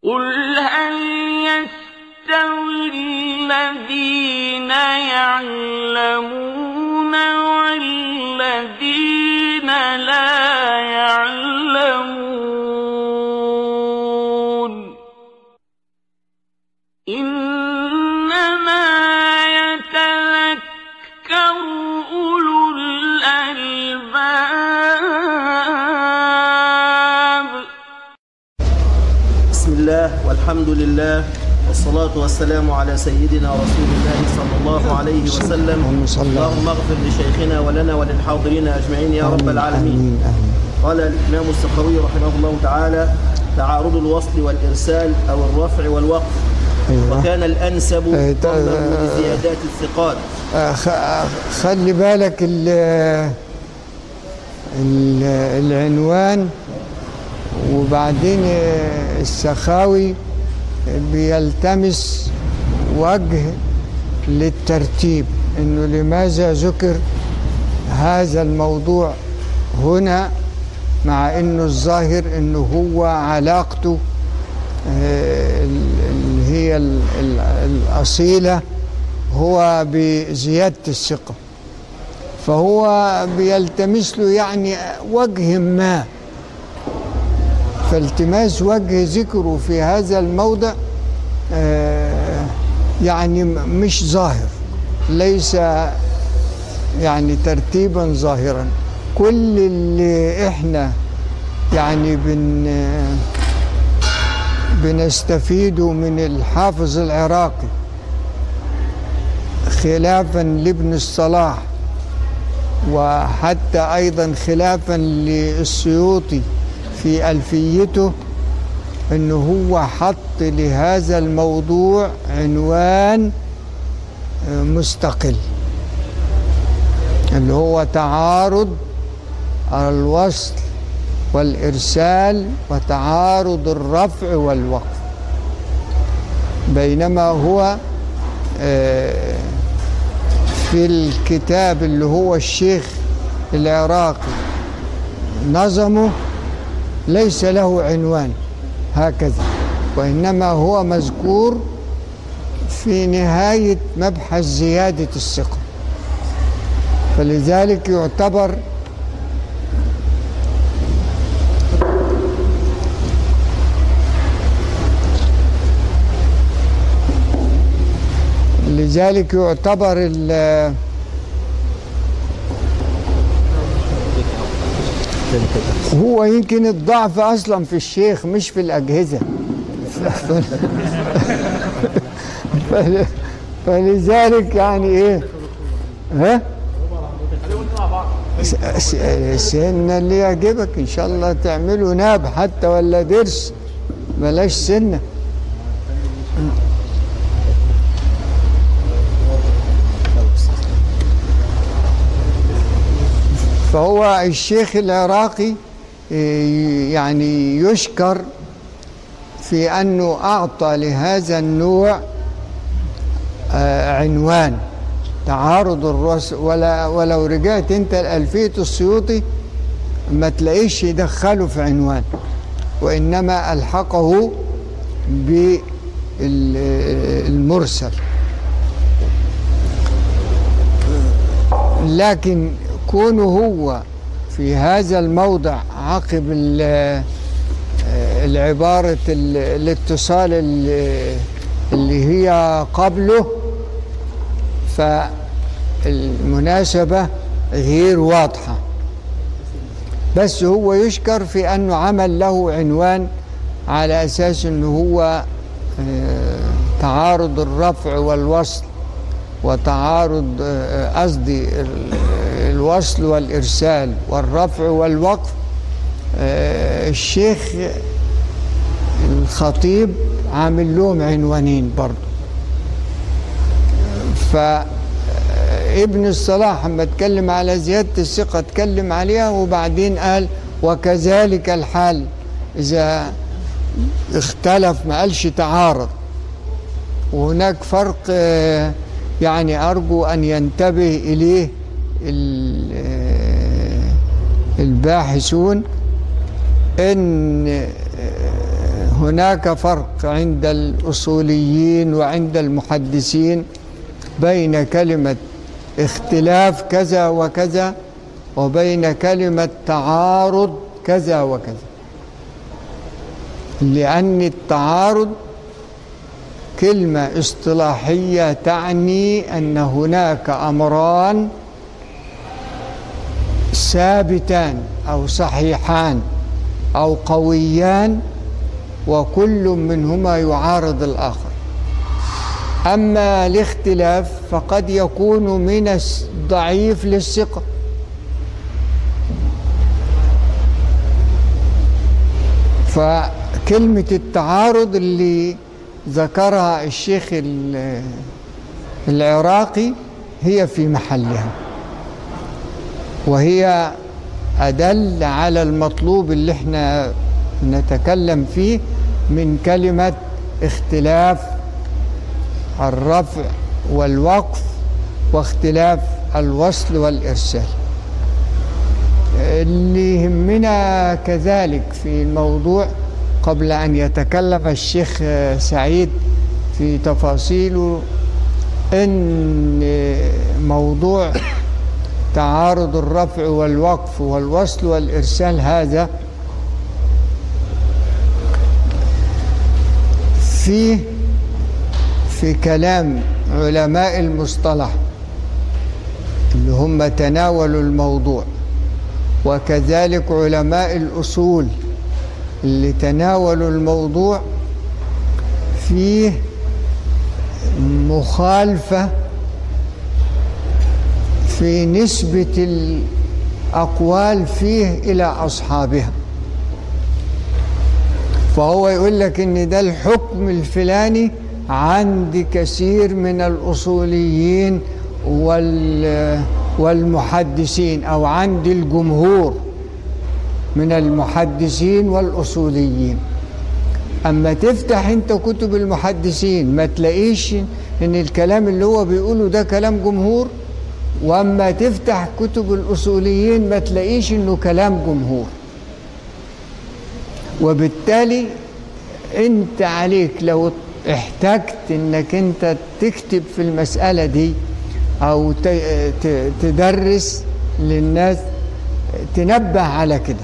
قل هل يستوي الذين يعلمون والذين لا يعلمون إنما يتذكر أولو الألباب بسم الله والحمد لله والصلاة والسلام على سيدنا رسول الله صلى الله عليه وسلم اللهم صل على- اللهم اغفر لشيخنا ولنا وللحاضرين أجمعين يا رب العالمين آمين آمين قال الإمام السخاوي رحمه الله تعالى تعارض الوصل والإرسال أو الرفع والوقف أيوة. وكان الأنسب أي تا- ضمه لزيادات الثقات آه، خ- آه، خلي بالك ال ال العنوان وبعدين آه، السخاوي بيلتمس وجه للترتيب انه لماذا ذكر هذا الموضوع هنا مع انه الظاهر انه هو علاقته آه، ال- اللي هي ال- ال- الاصيله هو بزيادة الثقة فهو بيلتمس له يعني وجه ما فالتماس وجه ذكره في هذا الموضع آه، يعني م- مش ظاهر ليس يعني ترتيبا ظاهرا كل اللي احنا يعني بن بنستفيده من الحافظ العراقي خلافا لابن الصلاح وحتى ايضا خلافا للسيوطي في الفيته انه هو حط لهذا الموضوع عنوان آه، مستقل اللي هو تعارض الوصل والارسال وتعارض الرفع والوقف بينما هو آه، في الكتاب اللي هو الشيخ العراقي نظمه ليس له عنوان هكذا وإنما هو مذكور في نهاية مبحث زيادة الثقة فلذلك يعتبر لذلك يعتبر ال- هو يمكن الضعف اصلا في الشيخ مش في الاجهزه ف- فل- فلذلك يعني ايه ها س- س- سنة اللي يعجبك ان شاء الله تعملوا ناب حتى ولا درس بلاش سنه فهو الشيخ العراقي إيه، يعني يشكر في أنه أعطى لهذا النوع آه، عنوان تعارض الرس ولا ولو رجعت انت لألفية السيوطي ما تلاقيش يدخله في عنوان وإنما ألحقه بالمرسل لكن كونه هو في هذا الموضع عقب ال- العبارة ال- الاتصال ال- اللي هي قبله فالمناسبة غير واضحة بس هو يشكر في أنه عمل له عنوان على أساس أنه هو آه، تعارض الرفع والوصل وتعارض آه، قصدي ال- الوصل والإرسال والرفع والوقف آه، الشيخ الخطيب عامل لهم عنوانين برضه فابن الصلاح لما اتكلم على زيادة الثقة اتكلم عليها وبعدين قال وكذلك الحال إذا اختلف ما قالش تعارض وهناك فرق آه، يعني أرجو أن ينتبه إليه ال- آه، الباحثون ان هناك فرق عند الأصوليين وعند المحدثين بين كلمة اختلاف كذا وكذا وبين كلمة تعارض كذا وكذا لأن التعارض كلمة اصطلاحية تعني أن هناك أمران ثابتان أو صحيحان أو قويان وكل منهما يعارض الآخر أما الاختلاف فقد يكون من الضعيف للثقة فكلمة التعارض اللي ذكرها الشيخ ال- العراقي هي في محلها وهي أدل على المطلوب اللي احنا نتكلم فيه من كلمة اختلاف الرفع والوقف واختلاف الوصل والإرسال اللي يهمنا كذلك في الموضوع قبل أن يتكلم الشيخ سعيد في تفاصيله أن موضوع تعارض الرفع والوقف والوصل والإرسال هذا فيه في كلام علماء المصطلح اللي هم تناولوا الموضوع وكذلك علماء الأصول اللي تناولوا الموضوع فيه مخالفة في نسبة الأقوال فيه إلى أصحابها فهو يقول لك إن ده الحكم الفلاني عند كثير من الأصوليين وال والمحدثين أو عند الجمهور من المحدثين والأصوليين أما تفتح أنت كتب المحدثين ما تلاقيش إن الكلام اللي هو بيقوله ده كلام جمهور وأما تفتح كتب الأصوليين ما تلاقيش إنه كلام جمهور وبالتالي أنت عليك لو احتجت إنك أنت تكتب في المسألة دي أو ت- ت- تدرس للناس تنبه على كده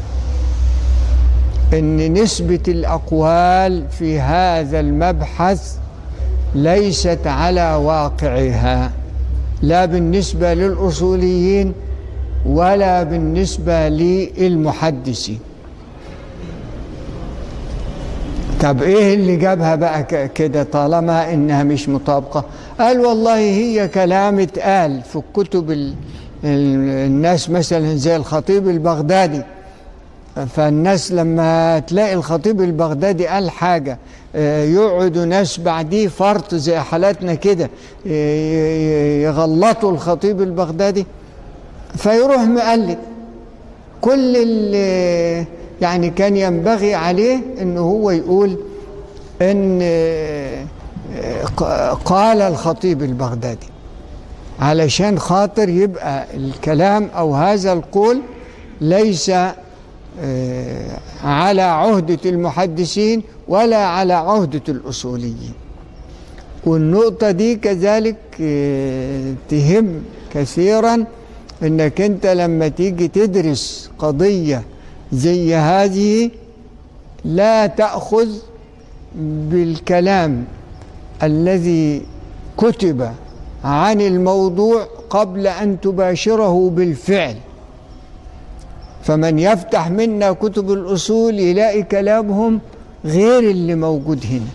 ان نسبة الأقوال في هذا المبحث ليست على واقعها لا بالنسبة للأصوليين ولا بالنسبة للمحدثين طب ايه اللي جابها بقى ك- كده طالما انها مش مطابقة قال والله هي كلام اتقال في الكتب ال- ال- الناس مثلا زي الخطيب البغدادي فالناس لما تلاقي الخطيب البغدادي قال حاجة آه، يقعدوا ناس بعديه فرط زي حالاتنا كده ي- ي- يغلطوا الخطيب البغدادي فيروح مقلد كل اللي يعني كان ينبغي عليه انه هو يقول ان آه، آه، قال الخطيب البغدادي علشان خاطر يبقى الكلام او هذا القول ليس آه، على عهدة المحدثين ولا على عهدة الأصوليين والنقطة دي كذلك آه، تهم كثيرا انك انت لما تيجي تدرس قضية زي هذه لا تأخذ بالكلام الذي كتب عن الموضوع قبل أن تباشره بالفعل فمن يفتح منا كتب الأصول يلاقي كلامهم غير اللي موجود هنا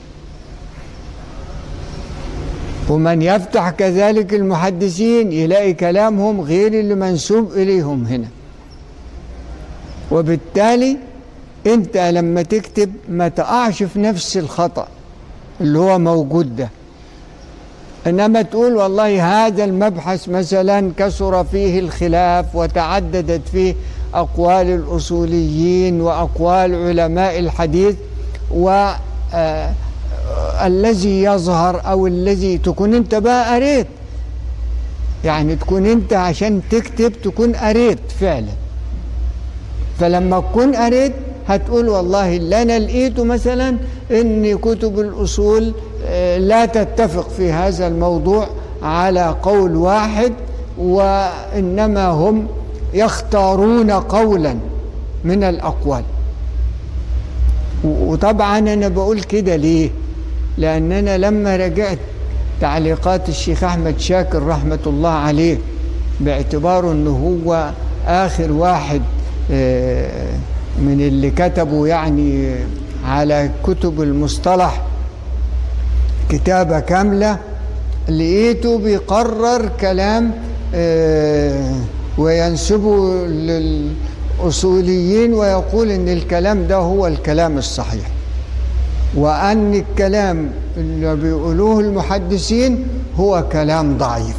ومن يفتح كذلك المحدثين يلاقي كلامهم غير اللي منسوب إليهم هنا وبالتالي انت لما تكتب ما تقعش في نفس الخطأ اللي هو موجود ده انما تقول والله هذا المبحث مثلا كثر فيه الخلاف وتعددت فيه اقوال الاصوليين واقوال علماء الحديث و آه، الذي يظهر او الذي تكون انت بقى قريت يعني تكون انت عشان تكتب تكون قريت فعلا فلما تكون قريت هتقول والله اللي أنا لقيته مثلا إن كتب الأصول آه، لا تتفق في هذا الموضوع على قول واحد وإنما هم يختارون قولا من الأقوال و- وطبعا أنا بقول كده ليه لأن أنا لما رجعت تعليقات الشيخ أحمد شاكر رحمة الله عليه باعتباره أنه هو آخر واحد آه، من اللي كتبوا يعني على كتب المصطلح كتابة كاملة لقيته بيقرر كلام آه، وينسبه للأصوليين ويقول إن الكلام ده هو الكلام الصحيح وأن الكلام اللي بيقولوه المحدثين هو كلام ضعيف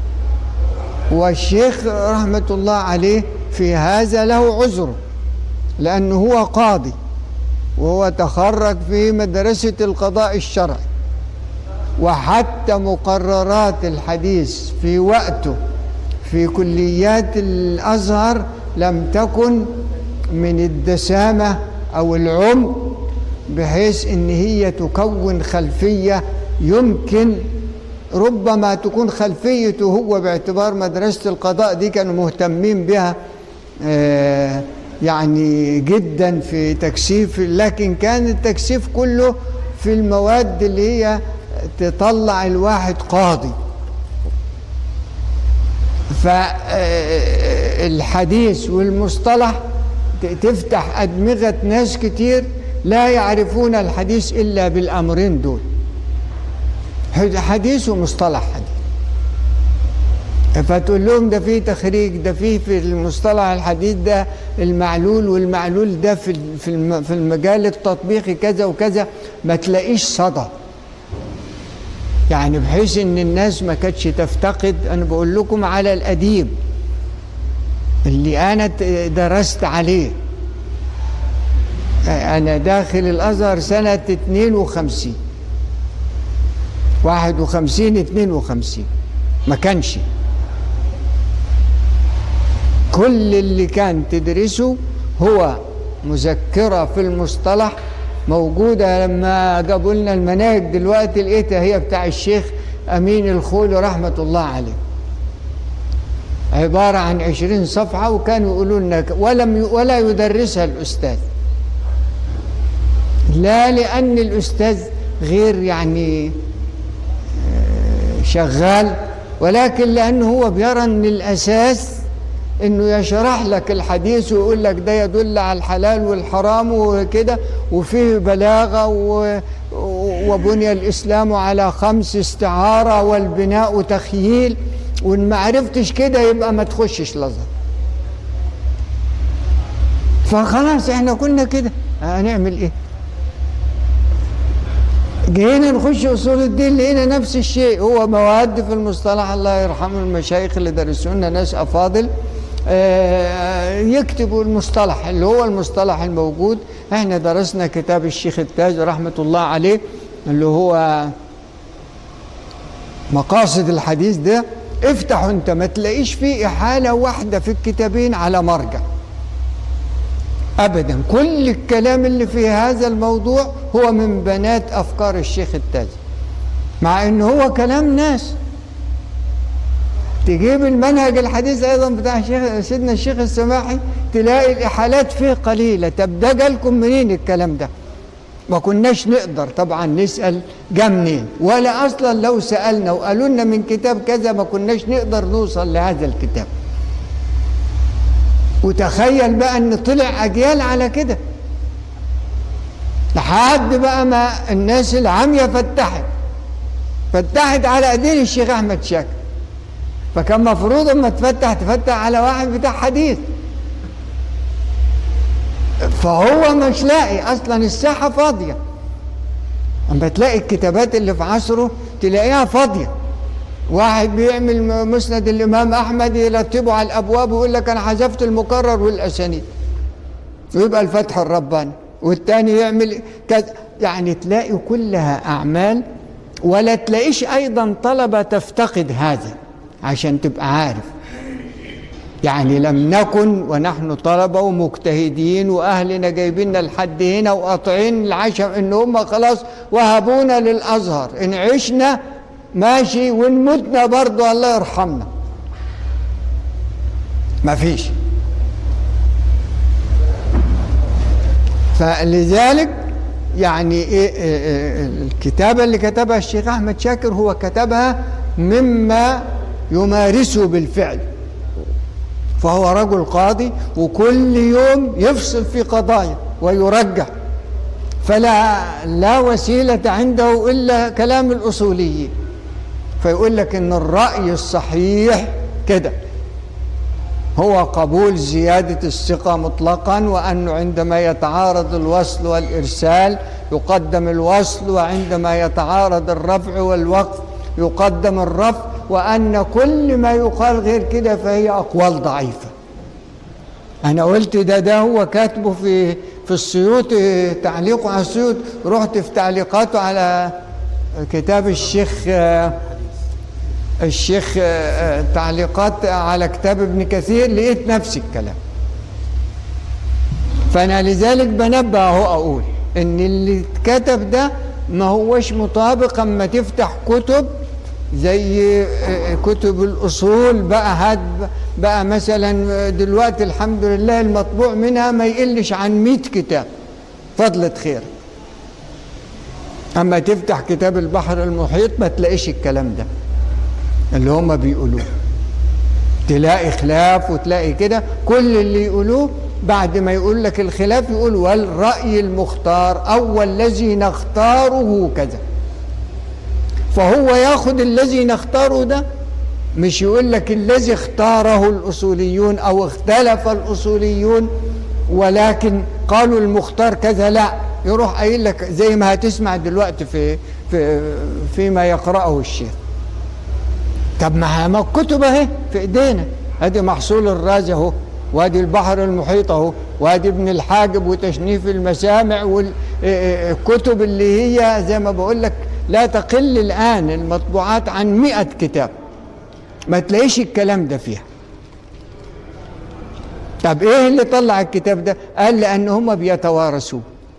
والشيخ رحمة الله عليه في هذا له عذره لأنه هو قاضي وهو تخرج في مدرسة القضاء الشرعي وحتى مقررات الحديث في وقته في كليات الأزهر لم تكن من الدسامة أو العمق بحيث ان هي تكون خلفيه يمكن ربما تكون خلفيته هو باعتبار مدرسه القضاء دي كانوا مهتمين بها آه، يعني جدا في تكثيف لكن كان التكثيف كله في المواد اللي هي تطلع الواحد قاضي فالحديث والمصطلح ت- تفتح أدمغة ناس كتير لا يعرفون الحديث إلا بالأمرين دول حد- حديث ومصطلح حديث فتقول لهم ده فيه تخريج ده فيه في المصطلح الحديث ده المعلول والمعلول ده في ال- في الم- في المجال التطبيقي كذا وكذا ما تلاقيش صدى يعني بحيث ان الناس ما كانتش تفتقد انا بقول لكم على الاديب اللي انا ت- درست عليه انا داخل الازهر سنه 52 51 52 ما كانش كل اللي كان تدرسه هو مذكرة في المصطلح موجودة لما جابوا لنا المناهج دلوقتي لقيتها هي بتاع الشيخ أمين الخولي رحمة الله عليه عبارة عن عشرين صفحة وكانوا يقولوا لنا ك- ولم ي- ولا يدرسها الأستاذ لا لأن الأستاذ غير يعني آه، شغال ولكن لأنه هو بيرى أن الأساس انه يشرح لك الحديث ويقول لك ده يدل على الحلال والحرام وكده وفيه بلاغه و وبني الاسلام على خمس استعاره والبناء تخييل وان ما عرفتش كده يبقى ما تخشش الازهر فخلاص احنا كنا كده هنعمل ايه جينا نخش اصول الدين لقينا نفس الشيء هو مواد في المصطلح الله يرحم المشايخ اللي درسوا لنا ناس افاضل آه، يكتبوا المصطلح اللي هو المصطلح الموجود احنا درسنا كتاب الشيخ التاج رحمه الله عليه اللي هو مقاصد الحديث ده افتحوا انت ما تلاقيش فيه احاله واحده في الكتابين على مرجع ابدا كل الكلام اللي في هذا الموضوع هو من بنات افكار الشيخ التاج مع ان هو كلام ناس تجيب المنهج الحديث ايضا بتاع الشيخ سيدنا الشيخ السماحي تلاقي الاحالات فيه قليله طب ده جالكم منين الكلام ده ما كناش نقدر طبعا نسال جا منين ولا اصلا لو سالنا وقالوا لنا من كتاب كذا ما كناش نقدر نوصل لهذا الكتاب وتخيل بقى ان طلع اجيال على كده لحد بقى ما الناس العاميه فتحت فتحت على ايدين الشيخ احمد شاكر فكان مفروض اما تفتح تفتح على واحد بتاع حديث فهو مش لاقي اصلا الساحه فاضيه اما تلاقي الكتابات اللي في عصره تلاقيها فاضيه واحد بيعمل مسند الامام احمد يرتبه على الابواب ويقول لك انا حذفت المكرر والاسانيد ويبقى الفتح الرباني والتاني يعمل كذا يعني تلاقي كلها اعمال ولا تلاقيش ايضا طلبه تفتقد هذا عشان تبقى عارف يعني لم نكن ونحن طلبة ومجتهدين وأهلنا جايبيننا لحد هنا وقاطعين العشم إن هم خلاص وهبونا للأزهر إن عشنا ماشي وإن متنا برضه الله يرحمنا ما فيش فلذلك يعني إيه إيه إيه الكتابة اللي كتبها الشيخ أحمد شاكر هو كتبها مما يمارسه بالفعل فهو رجل قاضي وكل يوم يفصل في قضايا ويرجح فلا لا وسيلة عنده إلا كلام الأصوليين فيقول لك إن الرأي الصحيح كده هو قبول زيادة الثقة مطلقا وأنه عندما يتعارض الوصل والإرسال يقدم الوصل وعندما يتعارض الرفع والوقف يقدم الرفع وأن كل ما يقال غير كده فهي أقوال ضعيفة أنا قلت ده ده هو كاتبه في في السيوط تعليقه على السيوط رحت في تعليقاته على كتاب الشيخ الشيخ تعليقات على كتاب ابن كثير لقيت نفس الكلام فأنا لذلك بنبه أهو أقول إن اللي اتكتب ده ما هوش مطابق أما تفتح كتب زي كتب الأصول بقى هاد بقى مثلا دلوقتي الحمد لله المطبوع منها ما يقلش عن 100 كتاب فضلة خير أما تفتح كتاب البحر المحيط ما تلاقيش الكلام ده اللي هم بيقولوه تلاقي خلاف وتلاقي كده كل اللي يقولوه بعد ما يقول لك الخلاف يقول والرأي المختار أو الذي نختاره كذا فهو ياخد الذي نختاره ده مش يقول لك الذي اختاره الأصوليون أو اختلف الأصوليون ولكن قالوا المختار كذا لا يروح قايل لك زي ما هتسمع دلوقتي في في فيما يقرأه الشيخ طب ما ما الكتب اهي في ايدينا ادي محصول الراز اهو وادي البحر المحيط اهو وادي ابن الحاجب وتشنيف المسامع والكتب اللي هي زي ما بقول لك لا تقل الان المطبوعات عن مئة كتاب ما تلاقيش الكلام ده فيها طب ايه اللي طلع الكتاب ده قال لان هم بيتوارثوه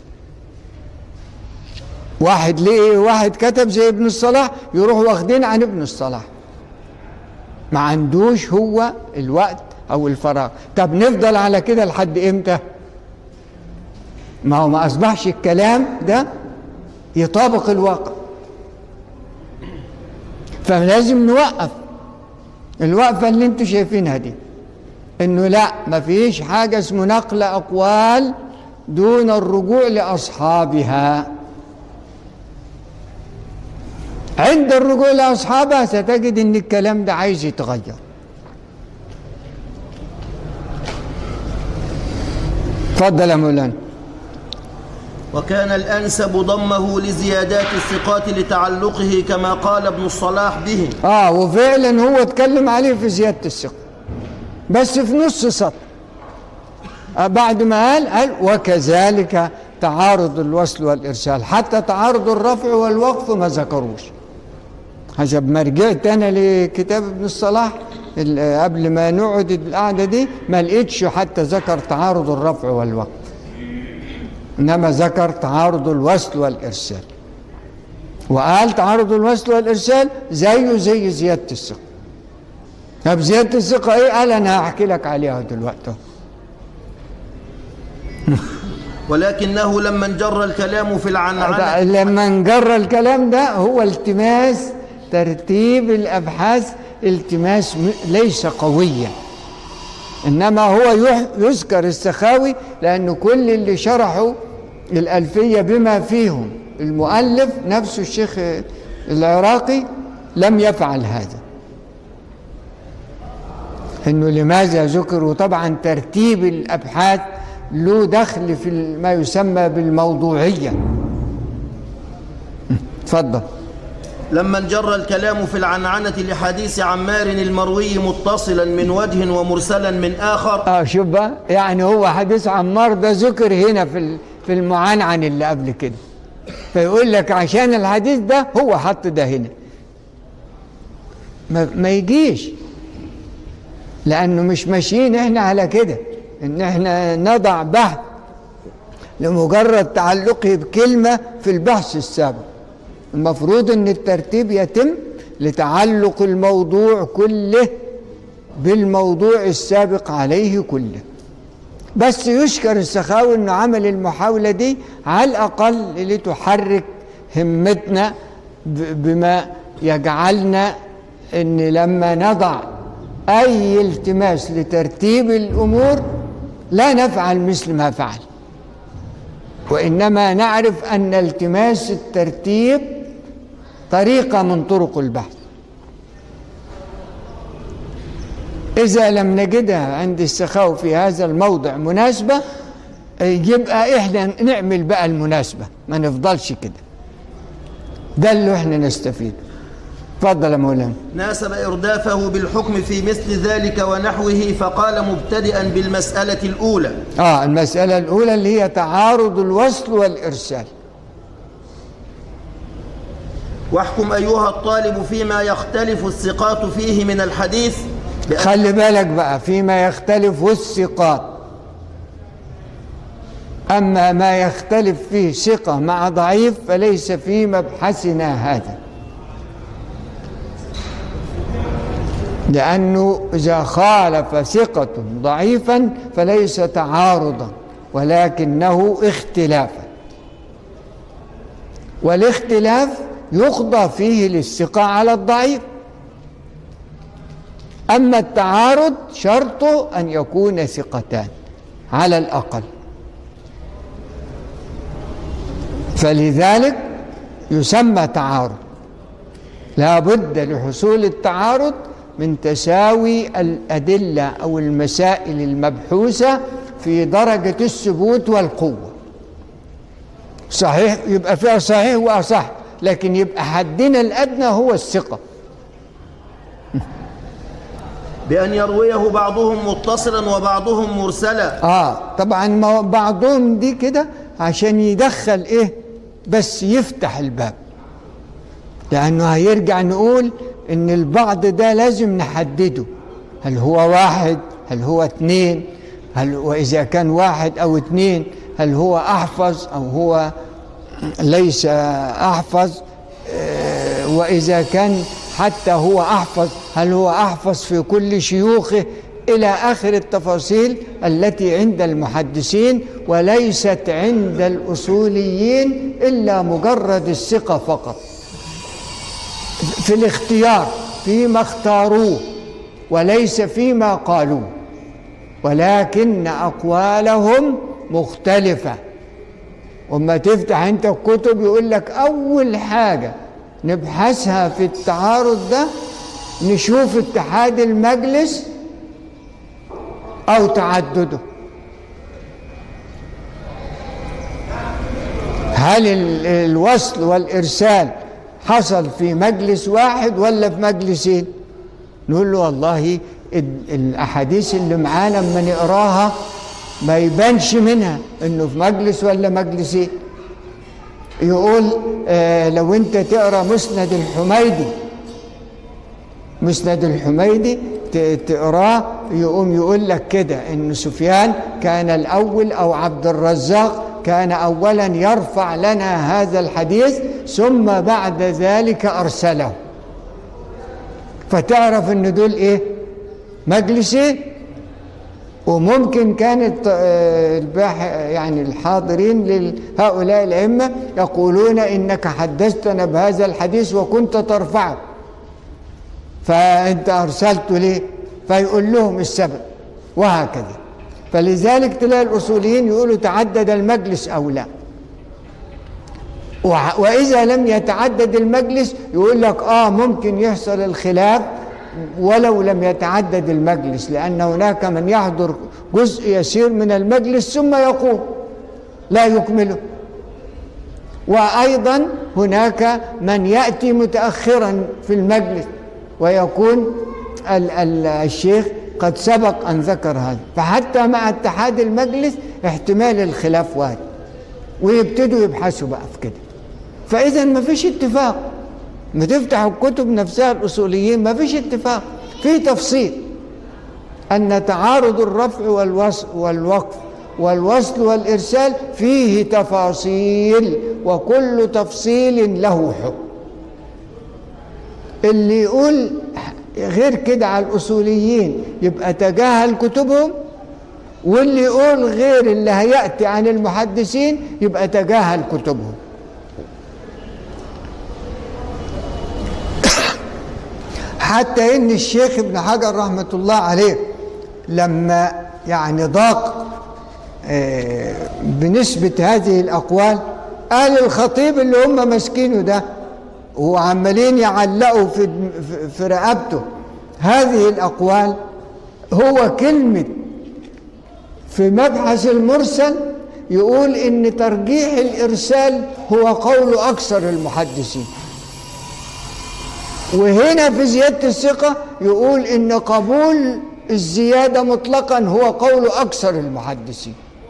واحد ليه واحد كتب زي ابن الصلاح يروح واخدين عن ابن الصلاح ما عندوش هو الوقت او الفراغ طب نفضل على كده لحد امتى ما هو ما اصبحش الكلام ده يطابق الواقع فلازم نوقف الوقفة اللي انتوا شايفينها دي انه لا ما فيش حاجة اسمه نقل اقوال دون الرجوع لاصحابها عند الرجوع لاصحابها ستجد ان الكلام ده عايز يتغير اتفضل يا مولانا وكان الأنسب ضمه لزيادات الثقات لتعلقه كما قال ابن الصلاح به اه وفعلا هو اتكلم عليه في زيادة الثقة بس في نص سطر آه بعد ما قال قال وكذلك تعارض الوصل والإرسال حتى تعارض الرفع والوقف ما ذكروش حسب ما رجعت أنا لكتاب ابن الصلاح قبل ما نقعد القعدة دي ما لقيتش حتى ذكر تعارض الرفع والوقف إنما ذكر تعارض الوصل والإرسال وقال تعارض الوصل والإرسال زيه زي زيادة الثقة طب زيادة الثقة إيه؟ قال أنا هحكي لك عليها دلوقتي ولكنه لما انجر الكلام في العنعنة لما انجر الكلام ده هو التماس ترتيب الأبحاث التماس ليس قويا إنما هو يذكر السخاوي لأن كل اللي شرحوا الألفية بما فيهم المؤلف نفسه الشيخ العراقي لم يفعل هذا انه لماذا ذكر وطبعا ترتيب الابحاث له دخل في ما يسمى بالموضوعيه تفضل لما انجر الكلام في العنعنة لحديث عمار المروي متصلا من وجه ومرسلا من آخر اه شوف بقى يعني هو حديث عمار ده ذكر هنا في في المعنعن اللي قبل كده فيقول لك عشان الحديث ده هو حط ده هنا ما, ما يجيش لأنه مش ماشيين إحنا على كده إن إحنا نضع بحث لمجرد تعلقه بكلمة في البحث السابق المفروض ان الترتيب يتم لتعلق الموضوع كله بالموضوع السابق عليه كله بس يشكر السخاوي انه عمل المحاولة دي على الاقل لتحرك همتنا ب- بما يجعلنا ان لما نضع اي التماس لترتيب الامور لا نفعل مثل ما فعل وإنما نعرف أن التماس الترتيب طريقة من طرق البحث إذا لم نجدها عند السخاو في هذا الموضع مناسبة يبقى إحنا نعمل بقى المناسبة ما نفضلش كده ده اللي إحنا نستفيد اتفضل يا مولانا ناسب إردافه بالحكم في مثل ذلك ونحوه فقال مبتدئا بالمسألة الأولى آه المسألة الأولى اللي هي تعارض الوصل والإرسال واحكم أيها الطالب فيما يختلف الثقات فيه من الحديث بأن خلي بالك بقى فيما يختلف الثقات أما ما يختلف فيه ثقة مع ضعيف فليس في مبحثنا هذا لأنه إذا خالف ثقة ضعيفا فليس تعارضا ولكنه اختلافا والاختلاف يقضى فيه للثقة على الضعيف أما التعارض شرطه أن يكون ثقتان على الأقل فلذلك يسمى تعارض لا بد لحصول التعارض من تساوي الأدلة أو المسائل المبحوثة في درجة الثبوت والقوة صحيح يبقى فيها صحيح وأصح لكن يبقى حدنا الأدنى هو الثقة بأن يرويه بعضهم متصلا وبعضهم مرسلا اه طبعا ما هو بعضهم دي كده عشان يدخل ايه بس يفتح الباب لانه هيرجع نقول ان البعض ده لازم نحدده هل هو واحد هل هو اتنين هل واذا كان واحد او اتنين هل هو احفظ او هو ليس احفظ آه، واذا كان حتى هو احفظ هل هو احفظ في كل شيوخه الى اخر التفاصيل التي عند المحدثين وليست عند الاصوليين الا مجرد الثقه فقط في الاختيار فيما اختاروه وليس فيما قالوه ولكن اقوالهم مختلفه وما تفتح انت الكتب يقول لك اول حاجه نبحثها في التعارض ده نشوف اتحاد المجلس او تعدده هل ال- الوصل والارسال حصل في مجلس واحد ولا في مجلسين نقول له والله ال- الاحاديث اللي معانا لما نقراها ما يبانش منها انه في مجلس ولا مجلسين يقول آه لو انت تقرا مسند الحميدي مسند الحميدي ت- تقراه يقوم يقول لك كده ان سفيان كان الاول او عبد الرزاق كان اولا يرفع لنا هذا الحديث ثم بعد ذلك ارسله فتعرف ان دول ايه مجلسين وممكن كانت آه، الباح يعني الحاضرين لهؤلاء الأئمة يقولون إنك حدثتنا بهذا الحديث وكنت ترفعه فأنت أرسلته ليه فيقول لهم السبب وهكذا فلذلك تلاقي الأصوليين يقولوا تعدد المجلس أو لا وع- وإذا لم يتعدد المجلس يقول لك آه ممكن يحصل الخلاف ولو لم يتعدد المجلس لأن هناك من يحضر جزء يسير من المجلس ثم يقوم لا يكمله وأيضا هناك من يأتي متأخرا في المجلس ويكون ال ال الشيخ قد سبق أن ذكر هذا فحتى مع اتحاد المجلس احتمال الخلاف وارد ويبتدوا يبحثوا بقى في كده فإذا ما فيش اتفاق ما تفتح الكتب نفسها الأصوليين ما فيش اتفاق في تفصيل أن تعارض الرفع والوصل والوقف والوصل والإرسال فيه تفاصيل وكل تفصيل له حكم اللي يقول غير كده على الأصوليين يبقى تجاهل كتبهم واللي يقول غير اللي هيأتي عن المحدثين يبقى تجاهل كتبهم حتى ان الشيخ ابن حجر رحمه الله عليه لما يعني ضاق آه، بنسبه هذه الاقوال قال الخطيب اللي هم ماسكينه ده وعمالين يعلقوا في في- في رقبته هذه الاقوال هو كلمه في مبحث المرسل يقول ان ترجيح الارسال هو قول اكثر المحدثين وهنا في زيادة الثقة يقول إن قبول الزيادة مطلقا هو قول أكثر المحدثين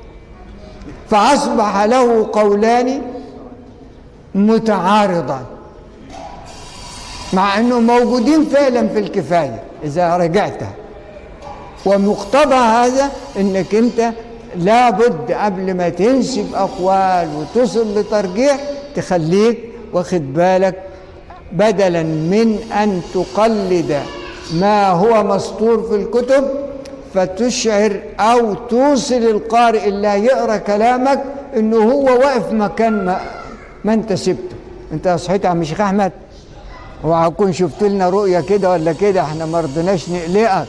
فأصبح له قولان متعارضان مع أنه موجودين فعلا في الكفاية إذا رجعتها ومقتضى هذا أنك أنت لابد قبل ما تنسب أقوال وتصل لترجيح تخليك واخد بالك بدلا من أن تقلد ما هو مسطور في الكتب فتشعر أو توصل القارئ اللي هيقرأ كلامك إنه هو واقف مكان ما, ما أنت سبته أنت صحيت يا عم شيخ أحمد وهكون شفت لنا رؤية كده ولا كده احنا ما رضيناش نقلقك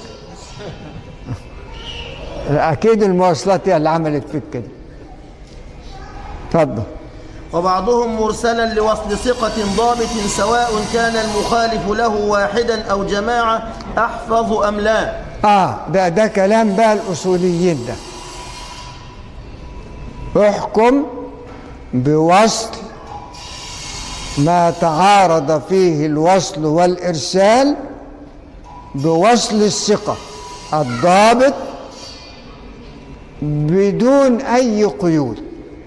أكيد المواصلات هي اللي عملت فيك كده اتفضل وبعضهم مرسلا لوصل ثقة ضابط سواء كان المخالف له واحدا أو جماعة أحفظ أم لا اه ده ده كلام بقى الاصوليين ده احكم بوصل ما تعارض فيه الوصل والارسال بوصل الثقه الضابط بدون اي قيود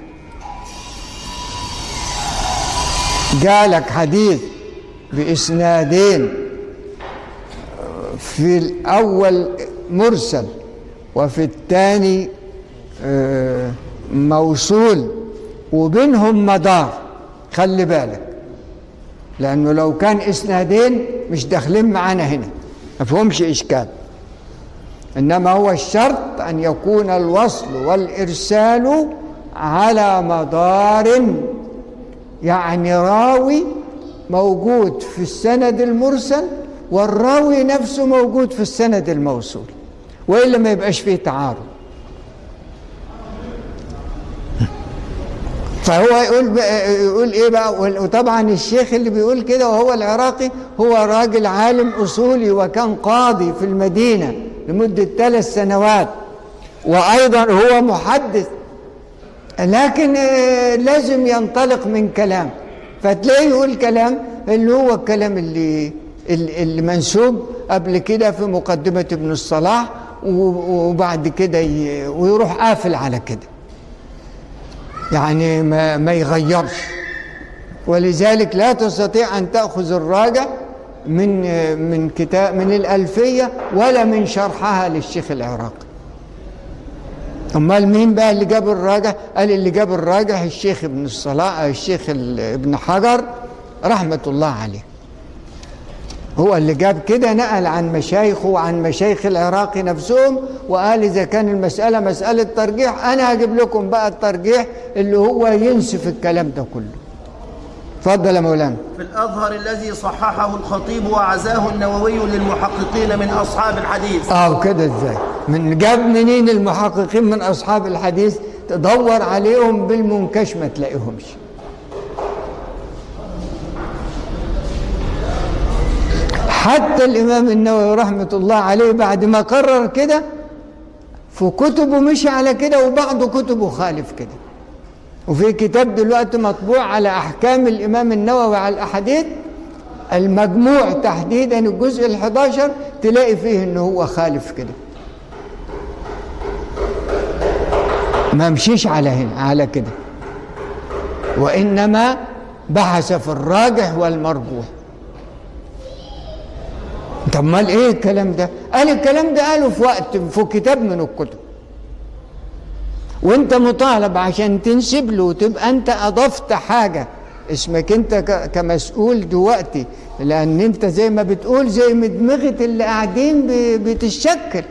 جالك حديث باسنادين في الأول مرسل وفي الثاني آه، موصول وبينهم مدار خلي بالك لأنه لو كان إسنادين مش داخلين معانا هنا ما فيهمش إشكال إنما هو الشرط أن يكون الوصل والإرسال على مدار يعني راوي موجود في السند المرسل والراوي نفسه موجود في السند الموصول والا ما يبقاش فيه تعارض فهو يقول بقى يقول ايه بقى وطبعا الشيخ اللي بيقول كده وهو العراقي هو راجل عالم اصولي وكان قاضي في المدينه لمده ثلاث سنوات وايضا هو محدث لكن آه، لازم ينطلق من كلام فتلاقيه يقول كلام اللي هو الكلام اللي اللي اللي منسوب قبل كده في مقدمة ابن الصلاح و- وبعد كده ي- ويروح قافل على كده يعني ما, ما يغيرش ولذلك لا تستطيع أن تأخذ الراجع من من كتاب من الألفية ولا من شرحها للشيخ العراقي امال مين بقى اللي جاب الراجح قال اللي جاب الراجح الشيخ ابن الصلاح الشيخ ال- ابن حجر رحمه الله عليه هو اللي جاب كده نقل عن مشايخه وعن مشايخ العراقي نفسهم وقال اذا كان المساله مساله ترجيح انا هجيب لكم بقى الترجيح اللي هو ينسف الكلام ده كله اتفضل يا مولانا في الأظهر الذي صححه الخطيب وعزاه النووي للمحققين من أصحاب الحديث اه كده ازاي من جاب منين المحققين من اصحاب الحديث تدور عليهم بالمنكش ما تلاقيهمش حتى الامام النووي رحمه الله عليه بعد ما قرر كده في كتبه مشي على كده وبعض كتبه خالف كده وفي كتاب دلوقتي مطبوع على احكام الامام النووي على الاحاديث المجموع تحديدا الجزء ال11 تلاقي فيه ان هو خالف كده ما مشيش على هنا على كده وانما بحث في الراجح والمرجوح طب امال ايه الكلام ده قال الكلام ده قاله في وقت في كتاب من الكتب وانت مطالب عشان تنسب له وتبقى انت اضفت حاجه اسمك انت ك- كمسؤول دلوقتي لان انت زي ما بتقول زي مدمغه اللي قاعدين ب- بتتشكل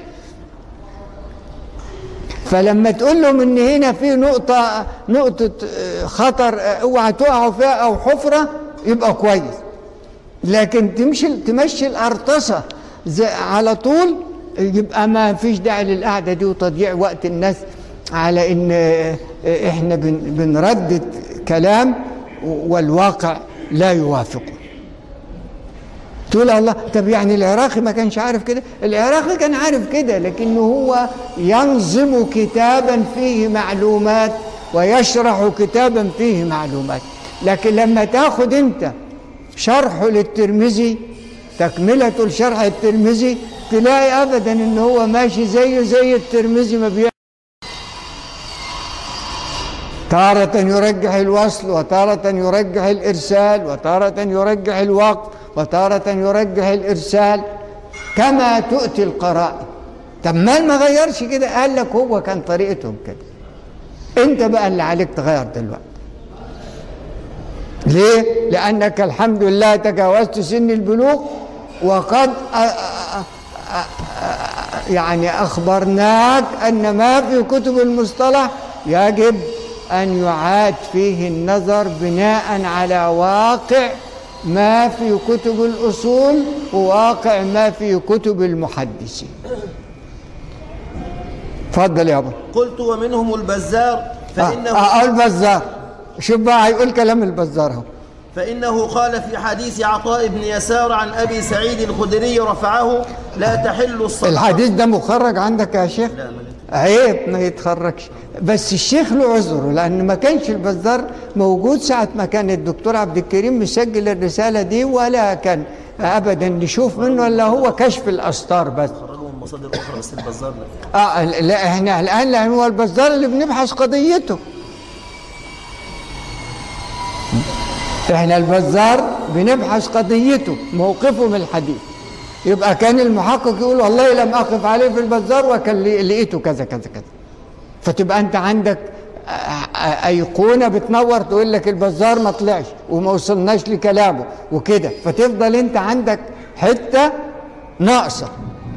فلما تقول لهم ان هنا في نقطه نقطه آه، خطر آه، اوعى تقعوا فيها او حفره يبقى كويس لكن تمشي تمشي الارتصه زي على طول يبقى ما فيش داعي للقعده دي وتضييع وقت الناس على ان آه، آه، احنا بن- بنردد كلام والواقع لا يوافقه تقول الله طب يعني العراقي ما كانش عارف كده العراقي كان عارف كده لكنه هو ينظم كتابا فيه معلومات ويشرح كتابا فيه معلومات لكن لما تاخد انت شرحه للترمذي تكملة لشرح الترمذي تلاقي ابدا ان هو ماشي زيه زي الترمذي ما بيعمل تارة يرجح الوصل وتارة يرجح الإرسال وتارة يرجح الوقف وتارة يرجح الإرسال كما تؤتي القرائن طب ما ما غيرش كده قال لك هو كان طريقتهم كده انت بقى اللي عليك تغير دلوقتي ليه؟ لأنك الحمد لله تجاوزت سن البلوغ وقد أ- أ- أ- أ- يعني أخبرناك أن ما في كتب المصطلح يجب أن يعاد فيه النظر بناء على واقع ما في كتب الأصول وواقع ما في كتب المحدثين تفضل يا أبو قلت ومنهم البزار فإنه آه آه البزار شوف بقى هيقول كلام البزار اهو فإنه قال في حديث عطاء بن يسار عن أبي سعيد الخدري رفعه لا تحل الصدقة الحديث ده مخرج عندك يا شيخ لا ما عيب ما يتخرجش بس الشيخ له عذره لان ما كانش البزار موجود ساعه ما كان الدكتور عبد الكريم مسجل الرساله دي ولا كان ابدا نشوف منه الا هو كشف الاستار بس خرجوا من مصادر أخرى بس البزار لا اه لا احنا الان لان هو البزار اللي بنبحث قضيته احنا البزار بنبحث قضيته موقفه من الحديث يبقى كان المحقق يقول والله لم اقف عليه في البزار وكان لي- لقيته كذا كذا كذا فتبقى انت عندك آه، آه، ايقونه بتنور تقول لك البزار ما طلعش وما وصلناش لكلامه وكده فتفضل انت عندك حته ناقصه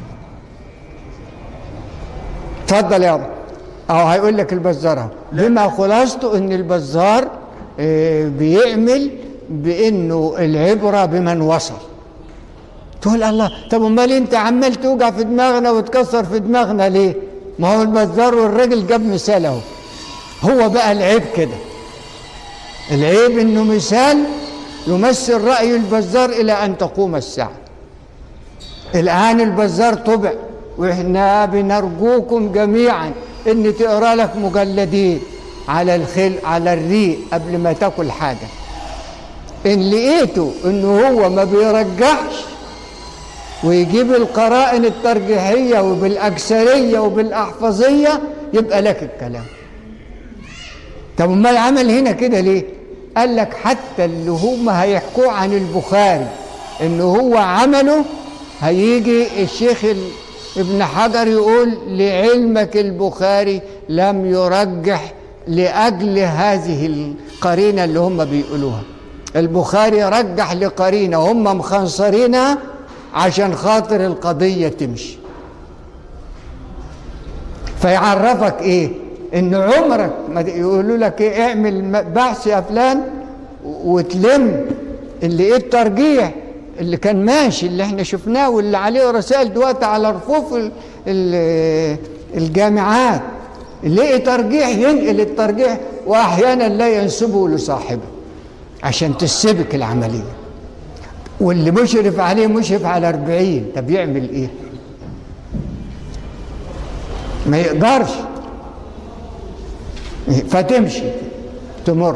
اتفضل يابا اهو هيقول لك البزار اهو بما خلاصته ان البزار آه، بيعمل بانه العبره بمن وصل تقول الله طب امال انت عمال توجع في دماغنا وتكسر في دماغنا ليه ما هو البزار والراجل جاب مثال اهو هو بقى العيب كده العيب انه مثال يمثل راي البزار الى ان تقوم الساعه الآن البزار طبع وإحنا بنرجوكم جميعا إن تقرأ لك مجلدين على الخل على الريق قبل ما تاكل حاجة إن لقيته إنه هو ما بيرجحش ويجيب القرائن الترجيحية وبالأكثرية وبالأحفظية يبقى لك الكلام طب امال عمل هنا كده ليه قال لك حتى اللي هم هيحكوه عن البخاري انه هو عمله هيجي الشيخ ال- ابن حجر يقول لعلمك البخاري لم يرجح لاجل هذه القرينه اللي هم بيقولوها البخاري رجح لقرينه هم مخنصرينها عشان خاطر القضيه تمشي فيعرفك ايه ان عمرك ما يقولوا لك ايه اعمل م- بحث يا فلان وتلم اللي ايه الترجيح اللي كان ماشي اللي احنا شفناه واللي عليه رسائل دلوقتي على رفوف ال- ال- الجامعات اللي ايه ترجيح ينقل الترجيح واحيانا لا ينسبه لصاحبه عشان تسبك العمليه واللي مشرف عليه مشرف على 40 طب يعمل ايه ما يقدرش فتمشي تمر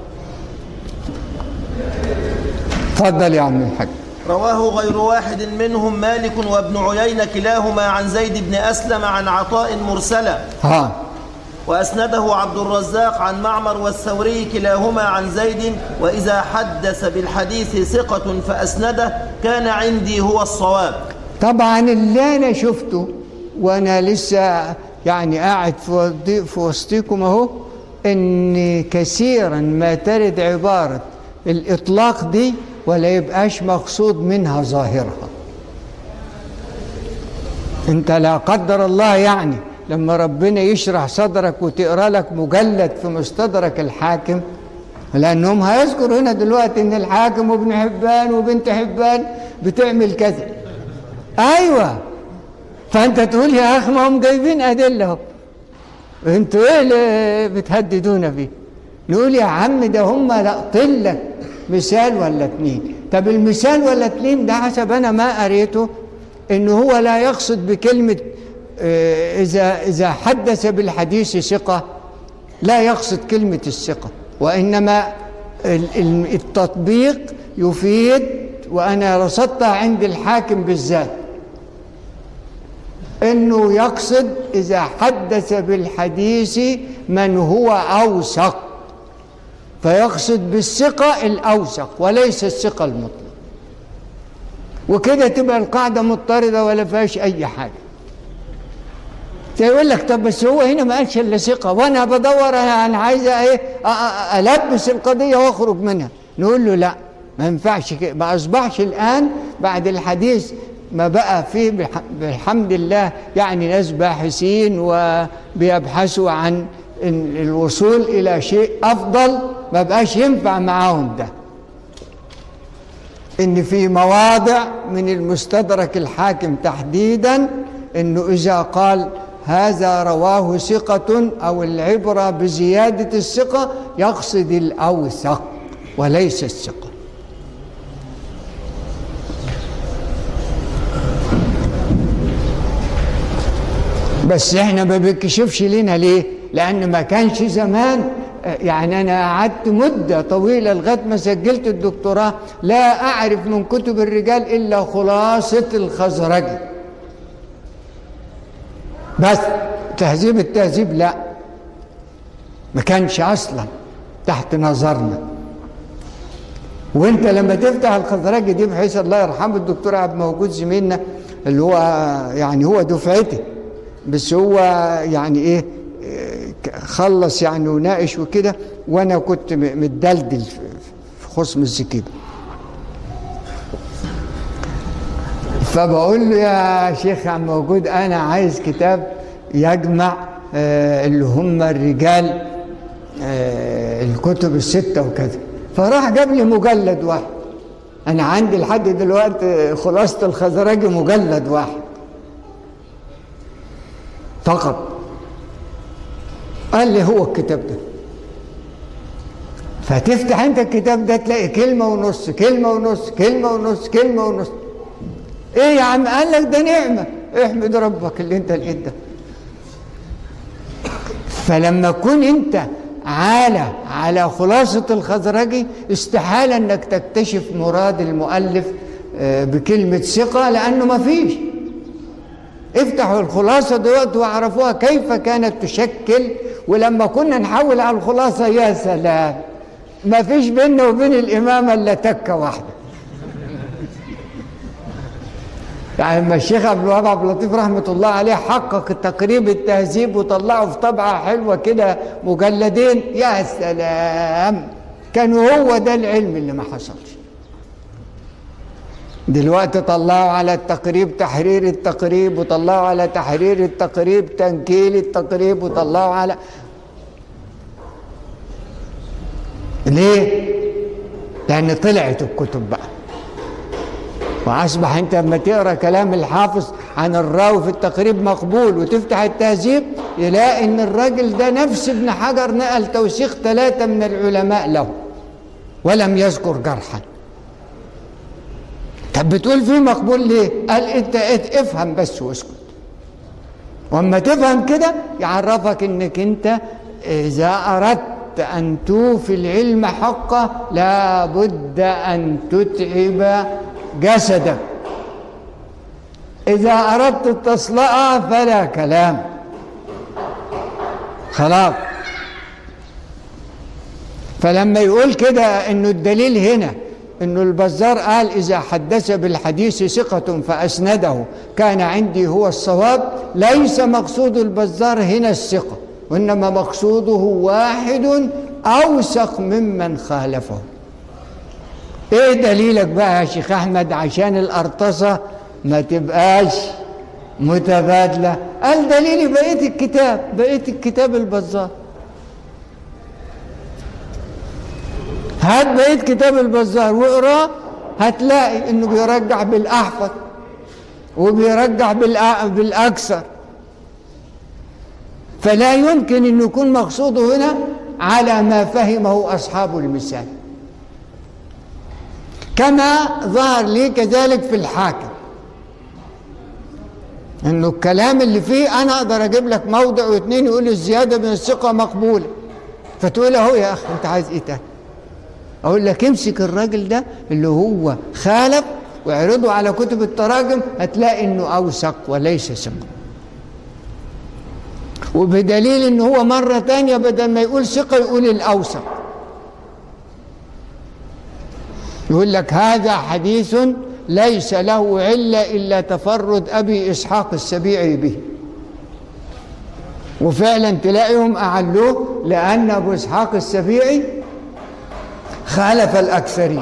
اتفضل يا عم الحاج رواه غير واحد منهم مالك وابن عيينة كلاهما عن زيد بن أسلم عن عطاء مرسلة ها وأسنده عبد الرزاق عن معمر والثوري كلاهما عن زيد وإذا حدث بالحديث ثقة فأسنده كان عندي هو الصواب طبعا اللي انا شفته وانا لسه يعني قاعد في وضي- في وسطكم اهو ان كثيرا ما ترد عباره الاطلاق دي ولا يبقاش مقصود منها ظاهرها انت لا قدر الله يعني لما ربنا يشرح صدرك وتقرا لك مجلد في مستدرك الحاكم لانهم هيذكروا هنا دلوقتي ان الحاكم وابن حبان وبنت حبان بتعمل كذا ايوه فانت تقول يا اخي ما هم جايبين ادله اهو انتوا ايه اللي بتهددونا فيه نقول يا عم ده هم لقطين لك مثال ولا اتنين طب المثال ولا اتنين ده حسب انا ما قريته ان هو لا يقصد بكلمه آه، اذا اذا حدث بالحديث ثقه لا يقصد كلمه الثقه وانما ال- ال- التطبيق يفيد وانا رصدتها عند الحاكم بالذات انه يقصد اذا حدث بالحديث من هو اوثق فيقصد بالثقه الاوثق وليس الثقه المطلق وكده تبقى القاعده مضطرده ولا فيهاش اي حاجه يقول لك طب بس هو هنا ما قالش الا ثقه وانا بدور انا انا عايزه ايه أ- أ- البس القضيه واخرج منها نقول له لا ما ينفعش كده ما اصبحش الان بعد الحديث ما بقى فيه بح- بالحمد لله يعني ناس باحثين وبيبحثوا عن ال- الوصول الى شيء افضل ما بقاش ينفع معاهم ده ان في مواضع من المستدرك الحاكم تحديدا انه اذا قال هذا رواه ثقة او العبرة بزيادة الثقة يقصد الاوثق وليس الثقة بس احنا ما بيكشفش لنا ليه لان ما كانش زمان آه، يعني انا قعدت مده طويله لغايه ما سجلت الدكتوراه لا اعرف من كتب الرجال الا خلاصه الخزرجي بس تهذيب التهذيب لا ما كانش اصلا تحت نظرنا وانت لما تفتح الخزرجي دي بحيث الله يرحمه الدكتور عبد موجود زميلنا اللي هو يعني هو دفعتي بس هو يعني ايه إيه، خلص يعني وناقش وكده وانا كنت م- متدلدل في في خصم الزكيبه فبقول له يا شيخ عم موجود انا عايز كتاب يجمع آه، اللي هم الرجال آه، الكتب الستة وكذا فراح جاب لي مجلد واحد انا عندي لحد دلوقتي خلاصة الخزرجي مجلد واحد فقط قال لي هو الكتاب ده فتفتح انت الكتاب ده تلاقي كلمة ونص كلمة ونص كلمة ونص كلمة ونص ايه يا عم قال لك ده نعمة احمد ربك اللي انت لقيت ده فلما تكون انت عالة على خلاصة الخزرجي استحالة انك تكتشف مراد المؤلف آه، بكلمة ثقة لأنه ما فيش افتحوا الخلاصة دلوقتي واعرفوها كيف كانت تشكل ولما كنا نحول على الخلاصة يا سلام ما فيش بيننا وبين الإمامة إلا تكة واحدة يعني لما الشيخ عبد الوهاب عبد اللطيف رحمه الله عليه حقق تقريب التهذيب وطلعه في طبعه حلوه كده مجلدين يا سلام كان هو ده العلم اللي ما حصلش دلوقتي طلعوا على التقريب تحرير التقريب وطلعوا على تحرير التقريب تنكيل التقريب وطلعوا على ليه؟ لأن طلعت الكتب بقى واصبح انت لما تقرا كلام الحافظ عن الراوي في التقريب مقبول وتفتح التهذيب يلاقي ان الراجل ده نفس ابن حجر نقل توثيق ثلاثه من العلماء له ولم يذكر جرحا طب بتقول فيه مقبول ليه؟ قال انت ات- افهم بس واسكت واما تفهم كده يعرفك انك انت اذا اردت ان توفي العلم حقه لابد ان تتعب جسدك اذا اردت التصلأة فلا كلام خلاص فلما يقول كده انه الدليل هنا انه البزار قال اذا حدث بالحديث ثقة فاسنده كان عندي هو الصواب ليس مقصود البزار هنا الثقة وانما مقصوده واحد اوثق ممن خالفه ايه دليلك بقى يا شيخ احمد عشان الارطسة ما تبقاش متبادلة قال دليلي بقية الكتاب بقية الكتاب البزار هات بقية كتاب البزار واقراه هتلاقي انه بيرجع بالاحفظ وبيرجع بالأ- بالاكثر فلا يمكن ان يكون مقصوده هنا على ما فهمه اصحاب المثال كما ظهر لي كذلك في الحاكم انه الكلام اللي فيه انا اقدر اجيب لك موضع واثنين يقول الزياده من الثقه مقبوله فتقول اهو يا اخي انت عايز ايه تاني اقول لك امسك الراجل ده اللي هو خالف واعرضه على كتب التراجم هتلاقي انه اوثق وليس ثقه وبدليل ان هو مره تانية بدل ما يقول ثقه يقول الاوثق يقول لك هذا حديث ليس له عله الا تفرد ابي اسحاق السبيعي به وفعلا تلاقيهم اعلوه لان ابو اسحاق السبيعي خالف الأكثرين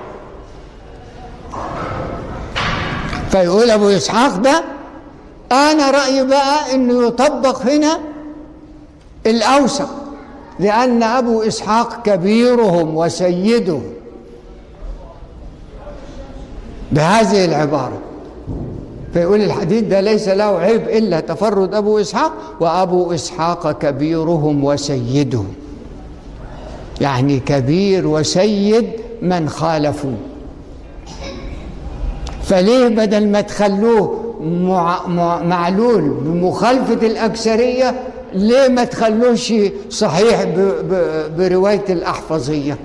فيقول أبو إسحاق ده أنا رأيي بقى إنه يطبق هنا الأوسط لأن أبو إسحاق كبيرهم وسيدهم بهذه العبارة فيقول الحديث ده ليس له عيب إلا تفرد أبو إسحاق وأبو إسحاق كبيرهم وسيدهم يعني كبير وسيد من خالفوه فليه بدل ما تخلوه مع مع معلول بمخالفة الأكثرية ليه ما تخلوش صحيح ب ب برواية الأحفظية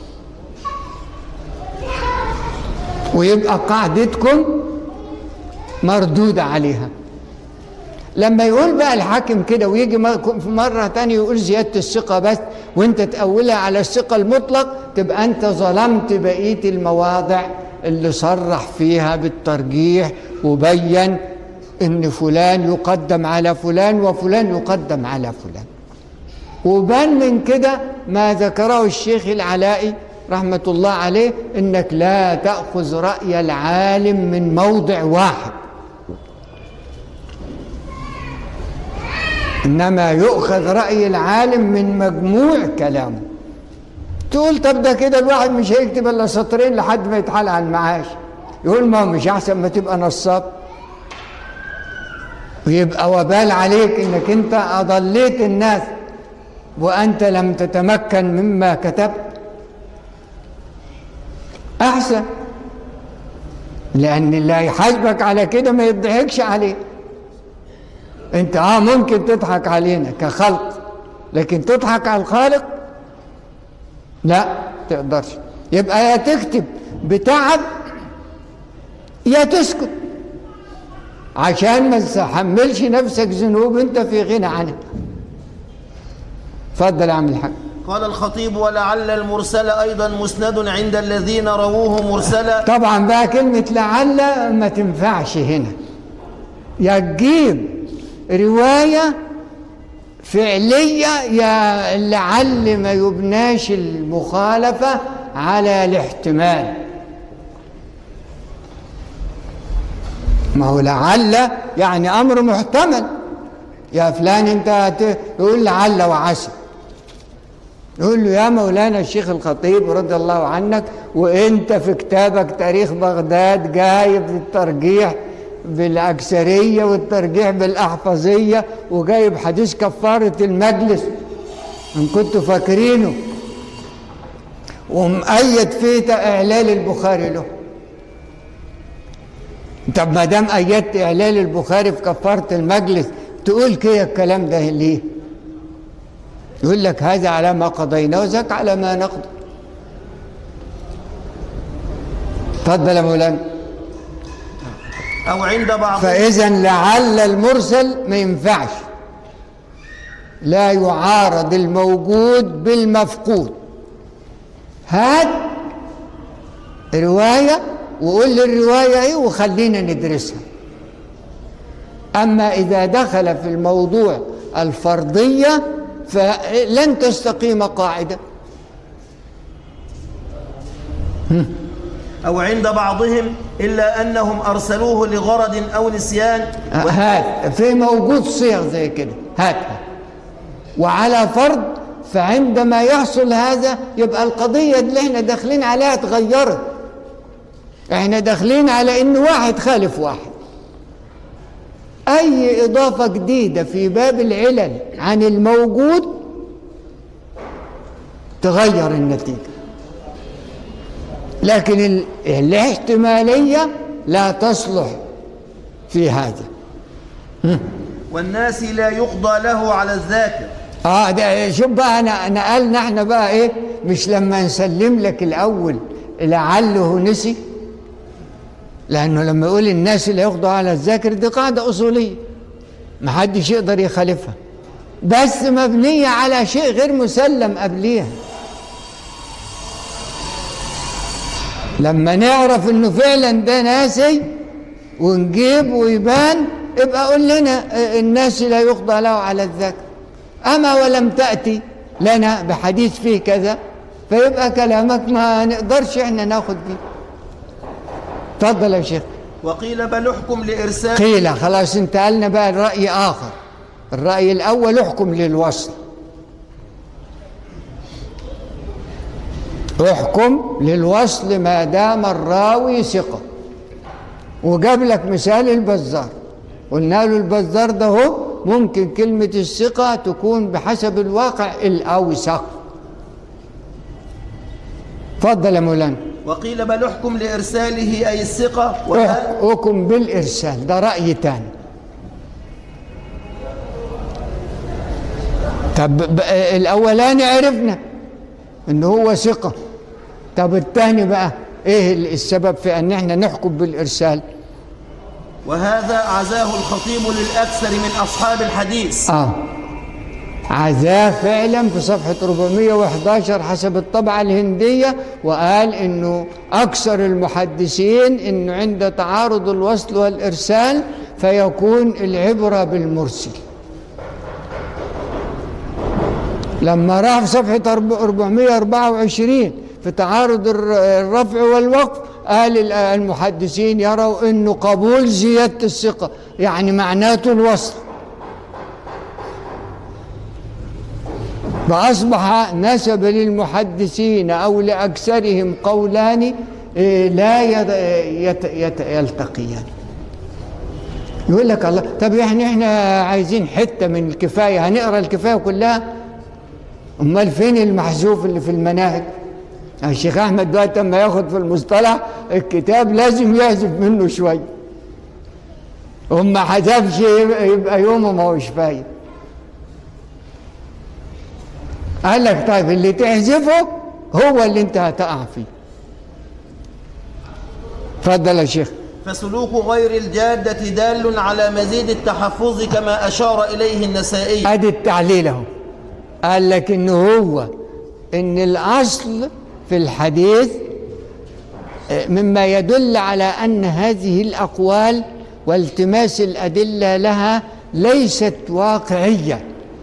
ويبقى قاعدتكم مردودة عليها لما يقول بقى الحاكم كده ويجي م- في مرة تانية يقول زيادة الثقة بس وانت تأولها على الثقة المطلق تبقى انت ظلمت بقية المواضع اللي صرح فيها بالترجيح وبين ان فلان يقدم على فلان وفلان يقدم على فلان وبان من كده ما ذكره الشيخ العلائي رحمة الله عليه انك لا تأخذ رأي العالم من موضع واحد انما يؤخذ راي العالم من مجموع كلامه تقول طب ده كده الواحد مش هيكتب الا سطرين لحد ما يتحال على المعاش يقول ما هو مش احسن ما تبقى نصاب ويبقى وبال عليك انك انت اضليت الناس وانت لم تتمكن مما كتبت احسن لان اللي هيحاسبك على كده ما يضحكش عليك انت اه ممكن تضحك علينا كخلق لكن تضحك على الخالق لا تقدرش يبقى يا تكتب بتعب يا تسكت عشان ما تحملش نفسك ذنوب انت في غنى عنها اتفضل يا عم الحاج قال الخطيب ولعل المرسل أيضا مسند عند الذين رووه مرسلا طبعا بقى كلمة لعل ما تنفعش هنا يا تجيب رواية فعلية يا لعل ما يبناش المخالفة على الاحتمال ما هو لعل يعني أمر محتمل يا فلان انت هت- يقول لعل وعسى يقول له يا مولانا الشيخ الخطيب رضي الله عنك وانت في كتابك تاريخ بغداد جايب الترجيح بالأكثرية والترجيح بالأحفظية وجايب حديث كفارة المجلس إن كنتوا فاكرينه ومؤيد فيه إعلال البخاري له طب ما دام أيدت إعلال البخاري في كفارة المجلس تقول كده الكلام ده ليه؟ يقول لك هذا على ما قضينا وذاك على ما نقضي تفضل يا مولانا أو عند بعض فإذا لعل المرسل ما ينفعش لا يعارض الموجود بالمفقود هات رواية وقول لي الرواية ايه وخلينا ندرسها أما إذا دخل في الموضوع الفرضية فلن تستقيم قاعدة أو عند بعضهم إلا أنهم أرسلوه لغرض أو نسيان هات في موجود صيغ زي كده هاتها وعلى فرض فعندما يحصل هذا يبقى القضية اللي احنا داخلين عليها اتغيرت احنا داخلين على ان واحد خالف واحد اي اضافة جديدة في باب العلل عن الموجود تغير النتيجة لكن ال- الاحتمالية لا تصلح في هذا والناس لا يقضى له على الذاكر اه ده شوف بقى انا نقلنا احنا بقى ايه مش لما نسلم لك الاول لعله نسي لانه لما يقول الناس اللي ياخدوا على الذاكر دي قاعده اصوليه ما حدش يقدر يخالفها بس مبنيه على شيء غير مسلم قبليها لما نعرف انه فعلا ده ناسي ونجيب ويبان يبقى قول لنا آه، الناس لا يقضى له على الذكر اما ولم تاتي لنا بحديث فيه كذا فيبقى كلامك ما نقدرش احنا ناخد بيه تفضل يا شيخ وقيل بل احكم لإرسال قيل خلاص انتقلنا بقى الرأي آخر الرأي الأول احكم للوصل احكم للوصل ما دام الراوي ثقة وجاب لك مثال البزار قلنا له البزار ده هو ممكن كلمة الثقة تكون بحسب الواقع الأوثق تفضل يا مولانا وقيل بل احكم لإرساله أي الثقة وهل احكم بالإرسال ده رأي تاني طب ب- الأولاني عرفنا إن هو ثقة طب الثاني بقى إيه السبب في أن احنا نحكم بالإرسال وهذا عزاه الخطيب للأكثر من أصحاب الحديث آه عزاه فعلا في صفحة 411 حسب الطبعة الهندية وقال إنه أكثر المحدثين إنه عند تعارض الوصل والإرسال فيكون العبرة بالمرسل لما راح في صفحة 424 في تعارض الر- الرفع والوقف قال ال- المحدثين يروا انه قبول زيادة الثقة يعني معناته الوصل فأصبح نسب للمحدثين أو لأكثرهم قولان إيه، لا يت- يت- يت- يلتقيان يقول لك الله طب يعني احنا عايزين حتة من الكفاية هنقرا الكفاية كلها امال فين المحذوف اللي في المناهج الشيخ احمد دلوقتي لما ياخد في المصطلح الكتاب لازم يحذف منه شويه وما حذفش يبقى- يبقى يومه ما هوش فايد قال لك طيب اللي تحذفه هو اللي انت هتقع فيه اتفضل يا شيخ فسلوك غير الجادة دال على مزيد التحفظ كما أشار إليه النسائي ادي التعليل اهو قال لك ان هو ان الاصل في الحديث آه، مما يدل على ان هذه الاقوال والتماس الادله لها ليست واقعيه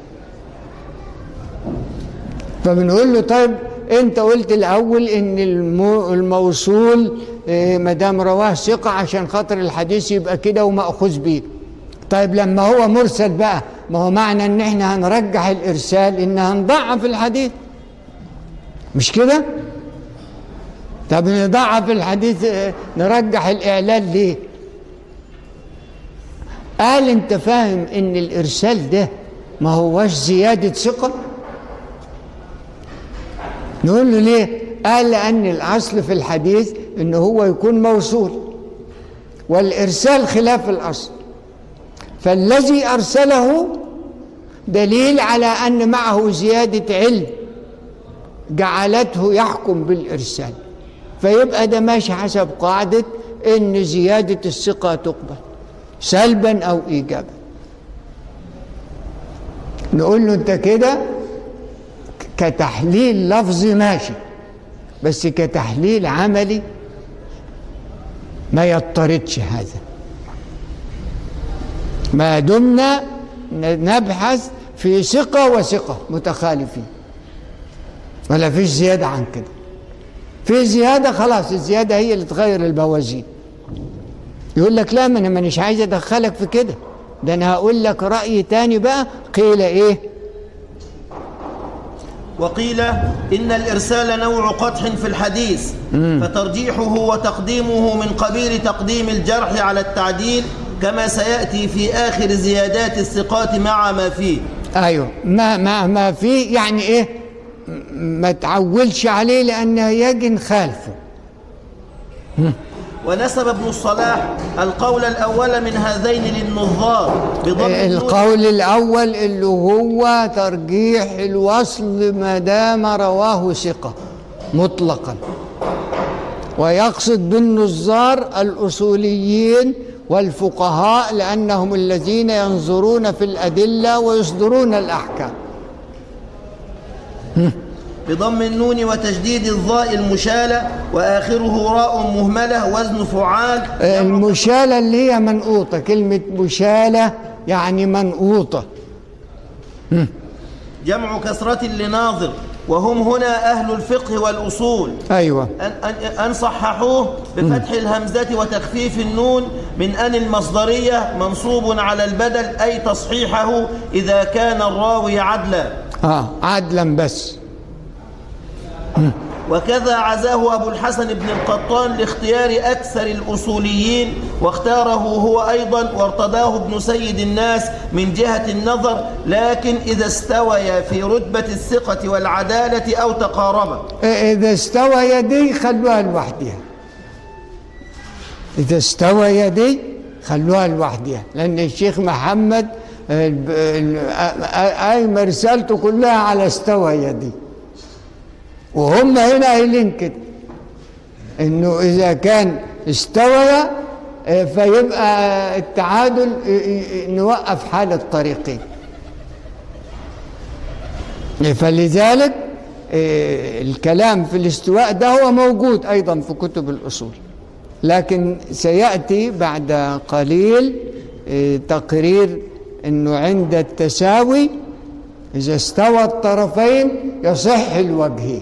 فبنقول له طيب انت قلت الاول ان المو الموصول آه، ما دام رواه ثقه عشان خاطر الحديث يبقى كده وماخوذ بيه طيب لما هو مرسل بقى ما هو معنى ان احنا هنرجح الارسال ان هنضعف الحديث مش كده طب نضعف الحديث آه، نرجح الاعلان ليه قال انت فاهم ان الارسال ده ما هوش زياده ثقه نقول له ليه قال لان الاصل في الحديث ان هو يكون موصول والارسال خلاف الاصل فالذي ارسله دليل على ان معه زياده علم جعلته يحكم بالارسال فيبقى ده ماشي حسب قاعده ان زياده الثقه تقبل سلبا او ايجابا نقول له انت كده كتحليل لفظي ماشي بس كتحليل عملي ما يضطردش هذا ما دمنا نبحث في ثقة وثقة متخالفين ولا فيش زيادة عن كده في زيادة خلاص الزيادة هي اللي تغير البوازين يقول لك لا ما انا مانيش عايز ادخلك في كده ده انا هقول لك رأي تاني بقى قيل ايه وقيل إن الإرسال نوع قدح في الحديث فترجيحه وتقديمه من قبيل تقديم الجرح على التعديل كما سيأتي في آخر زيادات الثقات مع ما فيه ايوه ما ما ما في يعني ايه م- ما تعولش عليه لان يجي نخالفه ونسب ابن الصلاح القول الأول من هذين للنظار بضم النون القول الاول اللي هو ترجيح الوصل ما دام رواه ثقه مطلقا ويقصد بالنظار الاصوليين والفقهاء لانهم الذين ينظرون في الادله ويصدرون الاحكام بضم النون وتجديد الظاء المشالة وآخره راء مهملة وزن فعال المشالة اللي هي منقوطة كلمة مشالة يعني منقوطة جمع كسرة لناظر وهم هنا أهل الفقه والأصول أيوة أن, أن, أن صححوه بفتح الهمزة وتخفيف النون من أن المصدرية منصوب على البدل أي تصحيحه إذا كان الراوي عدلا آه عدلا بس وكذا عزاه أبو الحسن بن القطان لاختيار أكثر الأصوليين واختاره هو أيضا وارتضاه ابن سيد الناس من جهة النظر لكن إذا استويا في رتبة الثقة والعدالة أو تقاربا إذا استوى يدي خلوها لوحدها إذا استوى يدي خلوها لوحدها لأن الشيخ محمد الب- ال- قايم رسالته كلها على استوى يدي وهم هنا قايلين كده انه اذا كان استوى آه، فيبقى التعادل ي- ي- نوقف حال الطريقين فلذلك آه، الكلام في الاستواء ده هو موجود ايضا في كتب الاصول لكن سياتي بعد قليل آه، تقرير انه عند التساوي اذا استوى الطرفين يصح الوجهين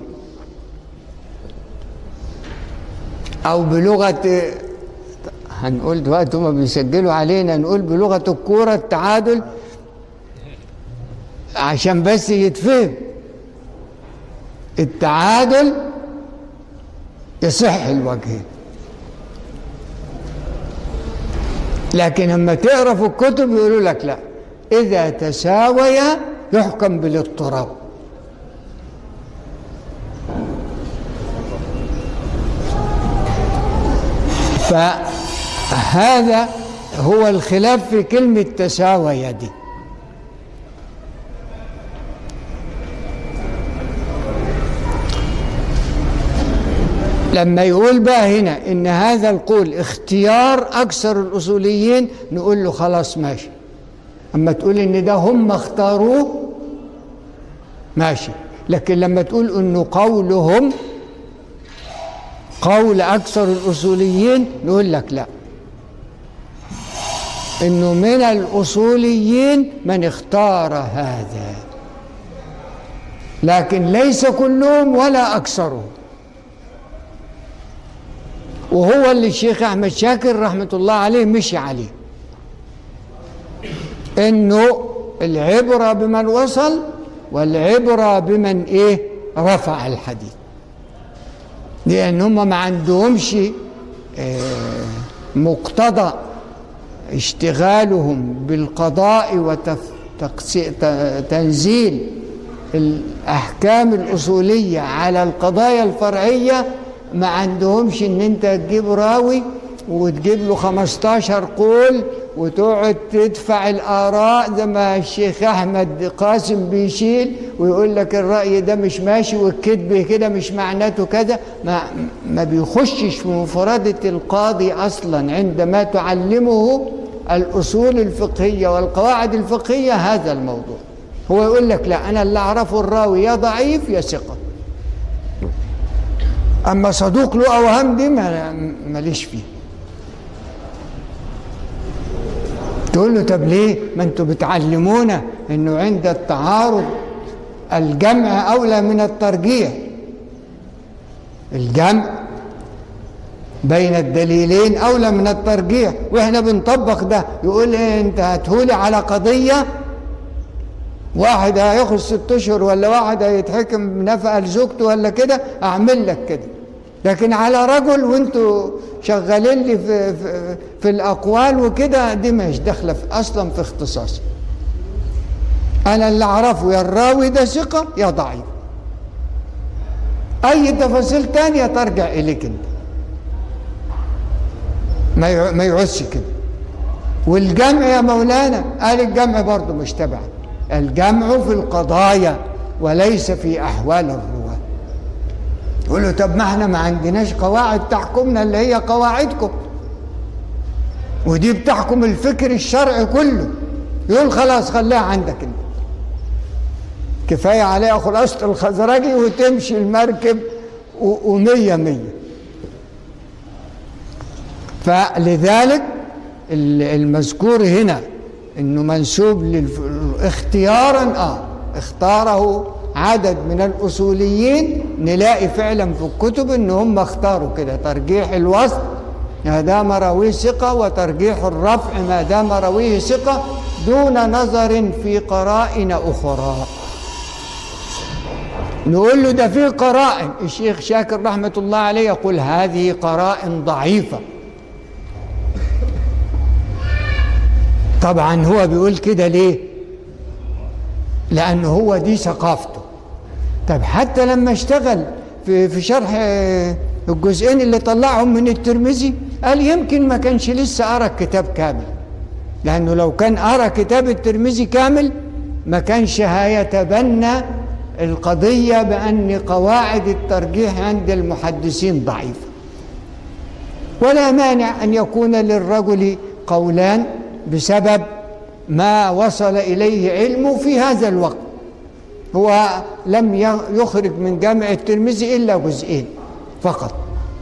او بلغه هنقول دلوقتي هما بيسجلوا علينا نقول بلغه الكوره التعادل عشان بس يتفهم التعادل يصح الوجهين لكن لما تقرا في الكتب يقولوا لك لا اذا تساويا يحكم بالاضطراب فهذا هو الخلاف في كلمة تساوي دي لما يقول بقى هنا ان هذا القول اختيار اكثر الاصوليين نقول له خلاص ماشي اما تقول ان ده هم اختاروه ماشي لكن لما تقول انه قولهم قول اكثر الاصوليين نقول لك لا انه من الاصوليين من اختار هذا لكن ليس كلهم ولا اكثرهم وهو اللي الشيخ احمد شاكر رحمه الله عليه مشي عليه انه العبره بمن وصل والعبره بمن ايه رفع الحديث لان هم ما عندهمش آه، مقتضى اشتغالهم بالقضاء وتنزيل الاحكام الاصوليه على القضايا الفرعيه ما عندهمش ان انت تجيب راوي وتجيب له 15 قول وتقعد تدفع الاراء زي ما الشيخ احمد قاسم بيشيل ويقول لك الراي ده مش ماشي والكذب كده مش معناته كذا ما ما بيخشش في مفردة القاضي اصلا عندما تعلمه الاصول الفقهيه والقواعد الفقهيه هذا الموضوع هو يقول لك لا انا اللي اعرفه الراوي يا ضعيف يا ثقه اما صدوق له اوهام دي ما- ماليش فيه تقول له طب ليه ما انتوا بتعلمونا انه عند التعارض الجمع اولى من الترجيح الجمع بين الدليلين اولى من الترجيح واحنا بنطبق ده يقول ايه انت هتهولي على قضيه واحد هياخد ست اشهر ولا واحد هيتحكم بنفقه لزوجته ولا كده اعمل لك كده لكن على رجل وانتوا شغالين لي في, في, في الاقوال وكده دي مش داخله في- اصلا في اختصاصي انا اللي اعرفه يا الراوي ده ثقه يا ضعيف اي تفاصيل تانية ترجع اليك انت ما يع- ما يعوزش كده والجمع يا مولانا قال الجمع برضه مش تبع الجمع في القضايا وليس في احوال الرواه يقول له طب ما احنا ما عندناش قواعد تحكمنا اللي هي قواعدكم ودي بتحكم الفكر الشرعي كله يقول خلاص خليها عندك انت كفايه عليها خلاصه الخزرجي وتمشي المركب و- ومية مية فلذلك ال- المذكور هنا انه منسوب للف... اختيارا اه اختاره عدد من الاصوليين نلاقي فعلا في الكتب ان هم اختاروا كده ترجيح الوصف ما دام راويه ثقه وترجيح الرفع ما دام راويه ثقه دون نظر في قرائن اخرى نقول له ده في قرائن الشيخ شاكر رحمه الله عليه يقول هذه قرائن ضعيفه طبعا هو بيقول كده ليه لأنه هو دي ثقافته طب حتى لما اشتغل في في شرح آه، الجزئين اللي طلعهم من الترمذي قال يمكن ما كانش لسه قرا الكتاب كامل لأنه لو كان قرا كتاب الترمذي كامل ما كانش هيتبنى القضية بأن قواعد الترجيح عند المحدثين ضعيفة ولا مانع أن يكون للرجل قولان بسبب ما وصل إليه علمه في هذا الوقت هو لم يخرج من جامع الترمذي إلا جزئين فقط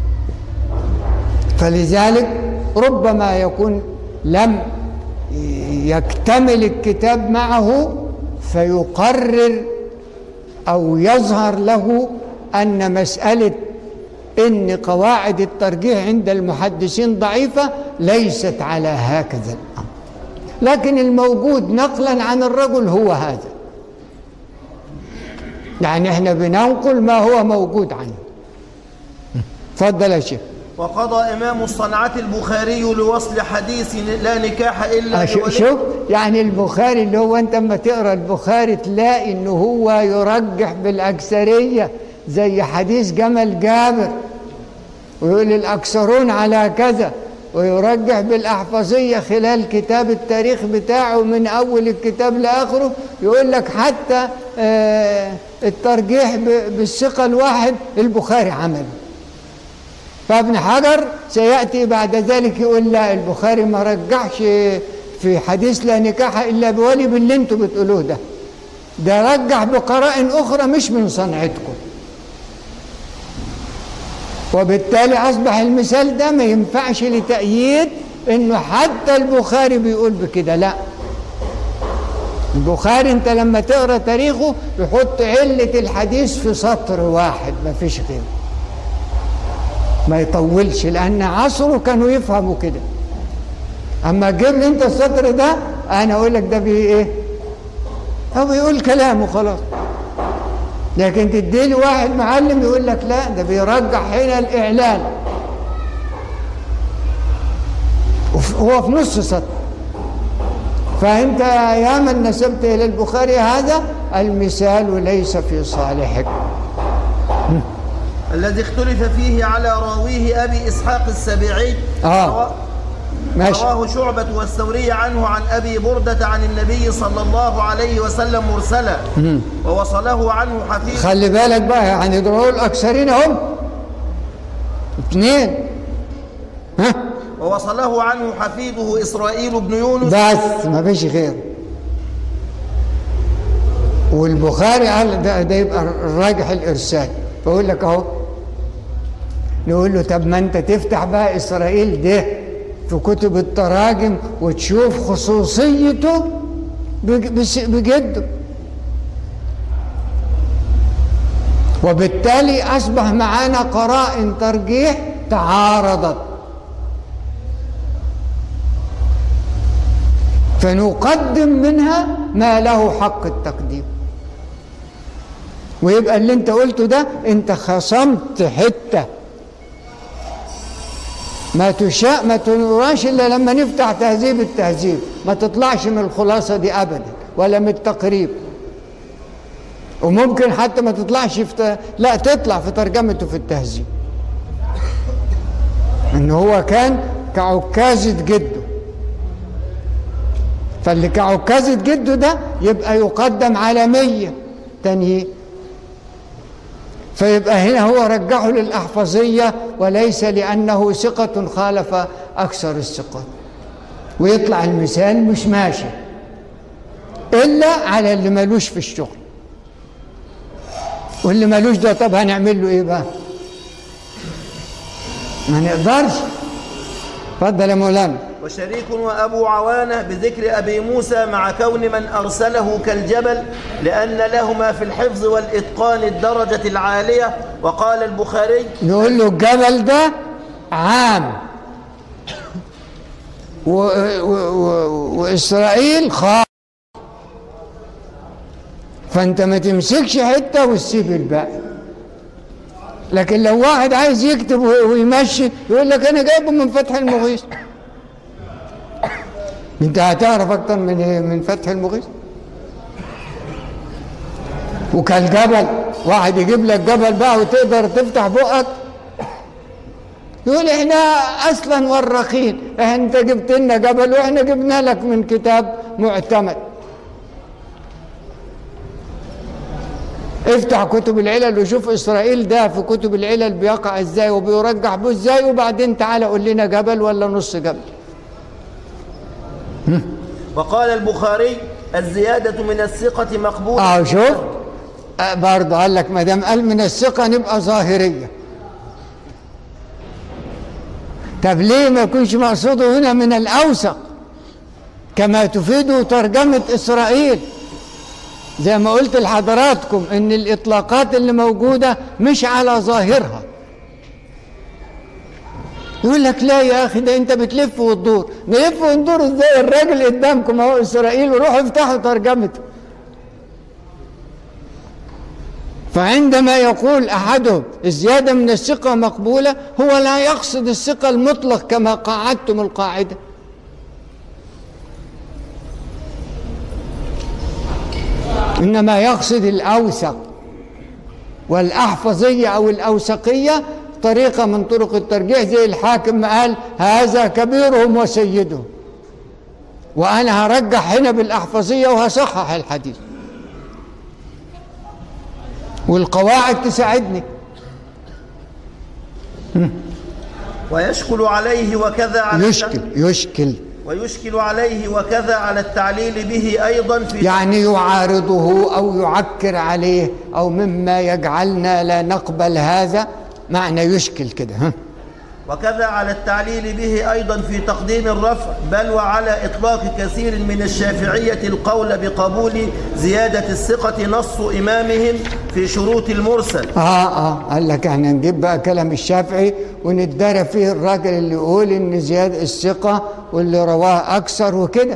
فلذلك ربما يكون لم يكتمل الكتاب معه فيقرر أو يظهر له أن مسألة إن قواعد الترجيح عند المحدثين ضعيفة ليست على هكذا الأمر لكن الموجود نقلا عن الرجل هو هذا يعني احنا بننقل ما هو موجود عنه تفضل يا شيخ وقضى إمام الصنعة البخاري لوصل حديث لا نكاح إلا أش- بولي شوف يعني البخاري اللي هو انت اما تقرا البخاري تلاقي انه هو يرجح بالاكثريه زي حديث جمل جابر ويقول الاكثرون على كذا ويرجح بالاحفظيه خلال كتاب التاريخ بتاعه من اول الكتاب لاخره يقول لك حتى آه، الترجيح ب- بالثقه الواحد البخاري عمله فابن حجر سيأتي بعد ذلك يقول لا البخاري ما رجحش في حديث لا نكاح إلا بولي باللي انتوا بتقولوه ده ده رجح بقرائن أخرى مش من صنعتكم وبالتالي أصبح المثال ده ما ينفعش لتأييد إنه حتى البخاري بيقول بكده لا البخاري انت لما تقرا تاريخه يحط علة الحديث في سطر واحد ما فيش غيره ما يطولش لان عصره كانوا يفهموا كده اما تجيب لي انت السطر ده انا اقول لك ده بي ايه هو بيقول كلامه خلاص لكن تديلي واحد معلم يقول لك لا ده بيرجح هنا الاعلان وف- هو في نص سطر فانت يا من نسبت الى البخاري هذا المثال ليس في صالحك الذي اختلف فيه على راويه أبي إسحاق السبيعي آه. روا- ماشي رواه شعبة والثوري عنه عن أبي بردة عن النبي صلى الله عليه وسلم مرسلا ووصله عنه حفيظ خلي بالك بقى يعني دول الاكثرين هم اثنين ها ووصله عنه حفيده إسرائيل بن يونس بس ما فيش غير والبخاري قال ده, ده يبقى الراجح الارسال فيقول لك اهو نقول له طب ما انت تفتح بقى اسرائيل ده في كتب التراجم وتشوف خصوصيته بج- بس- بجده وبالتالي اصبح معانا قرائن ترجيح تعارضت فنقدم منها ما له حق التقديم ويبقى اللي انت قلته ده انت خصمت حته ما تشاء ما تنراش الا لما نفتح تهذيب التهذيب ما تطلعش من الخلاصه دي ابدا ولا من التقريب وممكن حتى ما تطلعش في ت... لا تطلع في ترجمته في التهذيب ان هو كان كعكازة جده فاللي كعكازة جده ده يبقى يقدم على مية تانيين فيبقى هنا هو رجعه للأحفظية وليس لأنه ثقة خالف أكثر الثقات ويطلع المثال مش ماشي إلا على اللي ملوش في الشغل واللي ملوش ده طب هنعمل له إيه بقى ما نقدرش اتفضل يا مولانا وشريك وأبو عوانة بذكر أبي موسى مع كون من أرسله كالجبل لأن لهما في الحفظ والإتقان الدرجة العالية وقال البخاري نقول له الجبل ده عام و و و وإسرائيل خاص فأنت ما تمسكش حتة وتسيب الباقي لكن لو واحد عايز يكتب ويمشي يقول لك أنا جايبه من فتح المغيث أنت هتعرف أكتر من من فتح المغيث وكالجبل واحد يجيب لك جبل بقى وتقدر تفتح بقك يقول احنا اصلا ورقين انت جبت لنا جبل واحنا جبنا لك من كتاب معتمد افتح كتب العلل وشوف اسرائيل ده في كتب العلل بيقع ازاي وبيرجح به ازاي وبعدين تعالى قول لنا جبل ولا نص جبل وقال البخاري الزيادة من الثقة مقبولة اه شوف آه برضه قال لك ما دام قال من الثقة نبقى ظاهرية طب ليه ما يكونش مقصوده هنا من الأوثق كما تفيده ترجمة إسرائيل زي ما قلت لحضراتكم إن الإطلاقات اللي موجودة مش على ظاهرها يقول لك لا يا أخي ده أنت بتلف وتدور نلف وندور إزاي الراجل قدامكم أهو إسرائيل وروحوا افتحوا ترجمته فعندما يقول احدهم الزياده من الثقه مقبوله هو لا يقصد الثقه المطلق كما قاعدتم القاعده انما يقصد الاوثق والاحفظيه او الاوثقيه طريقه من طرق الترجيح زي الحاكم ما قال هذا كبيرهم وسيدهم وانا هرجح هنا بالاحفظيه وهصحح الحديث والقواعد تساعدني ويشكل عليه وكذا على يشكل يشكل ويشكل عليه وكذا على التعليل به أيضا في يعني يعارضه أو يعكر عليه أو مما يجعلنا لا نقبل هذا معنى يشكل كده ها وكذا على التعليل به أيضا في تقديم الرفع بل وعلى إطلاق كثير من الشافعية القول بقبول زيادة الثقة نص إمامهم في شروط المرسل آه آه قال لك احنا نجيب بقى كلام الشافعي وندرى فيه الراجل اللي يقول إن زيادة الثقة واللي رواه أكثر وكده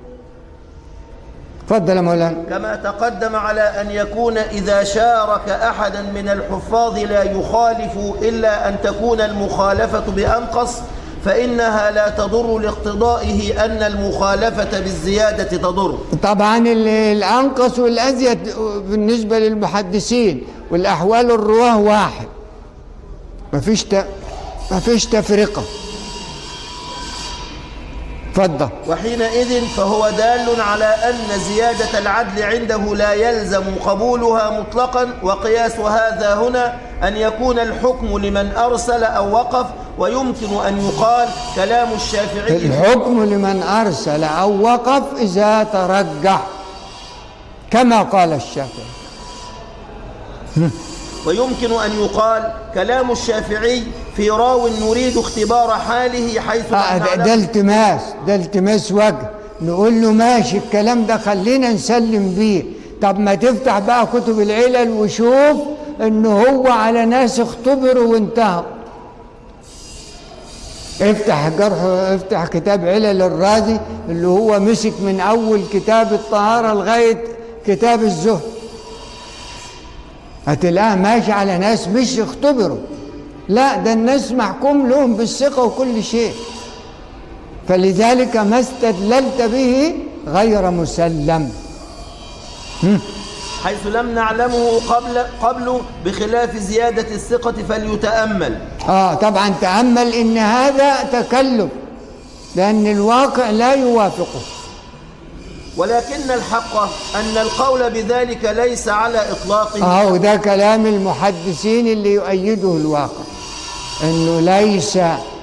اتفضل يا مولانا كما تقدم على أن يكون إذا شارك أحدا من الحفاظ لا يخالف إلا أن تكون المخالفة بأنقص فإنها لا تضر لاقتضائه أن المخالفة بالزيادة تضر طبعا ال- الأنقص والأزيد بالنسبة للمحدثين والأحوال الرواه واحد مفيش ت... مفيش تفرقة اتفضل وحينئذ فهو دال على أن زيادة العدل عنده لا يلزم قبولها مطلقا وقياس هذا هنا أن يكون الحكم لمن أرسل أو وقف ويمكن أن يقال كلام الشافعي الحكم لمن أرسل أو وقف إذا ترجح كما قال الشافعي ويمكن أن يقال كلام الشافعي في راو نريد اختبار حاله حيث آه لم ده, نعلم- ده التماس ده التماس وجه نقول له ماشي الكلام ده خلينا نسلم بيه طب ما تفتح بقى كتب العلل وشوف ان هو على ناس اختبروا وانتهوا افتح جرح افتح كتاب علل الرازي اللي هو مسك من اول كتاب الطهارة لغاية كتاب الزهد هتلاقيه ماشي على ناس مش اختبروا لا ده الناس محكوم لهم بالثقة وكل شيء فلذلك ما استدللت به غير مسلم حيث لم نعلمه قبل قبل بخلاف زيادة الثقة فليتأمل اه طبعا تأمل ان هذا تكلف لأن الواقع لا يوافقه ولكن الحق أن القول بذلك ليس على إطلاقه اه وده كلام المحدثين اللي يؤيده الواقع انه ليس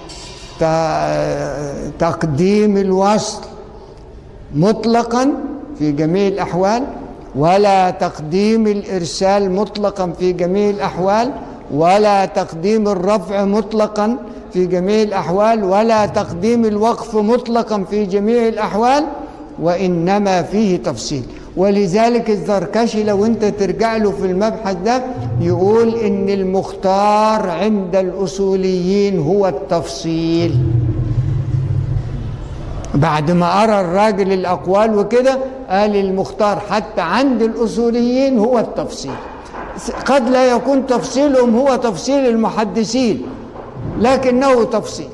ت- تقديم الوصل مطلقا في جميع الأحوال ولا تقديم الإرسال مطلقا في جميع الأحوال ولا تقديم الرفع مطلقا في جميع الأحوال ولا تقديم الوقف مطلقا في جميع الأحوال وإنما فيه تفصيل ولذلك الزركشي لو انت ترجع له في المبحث ده يقول ان المختار عند الأصوليين هو التفصيل بعد ما أرى الراجل الأقوال وكده قال المختار حتى عند الأصوليين هو التفصيل قد لا يكون تفصيلهم هو تفصيل المحدثين لكنه تفصيل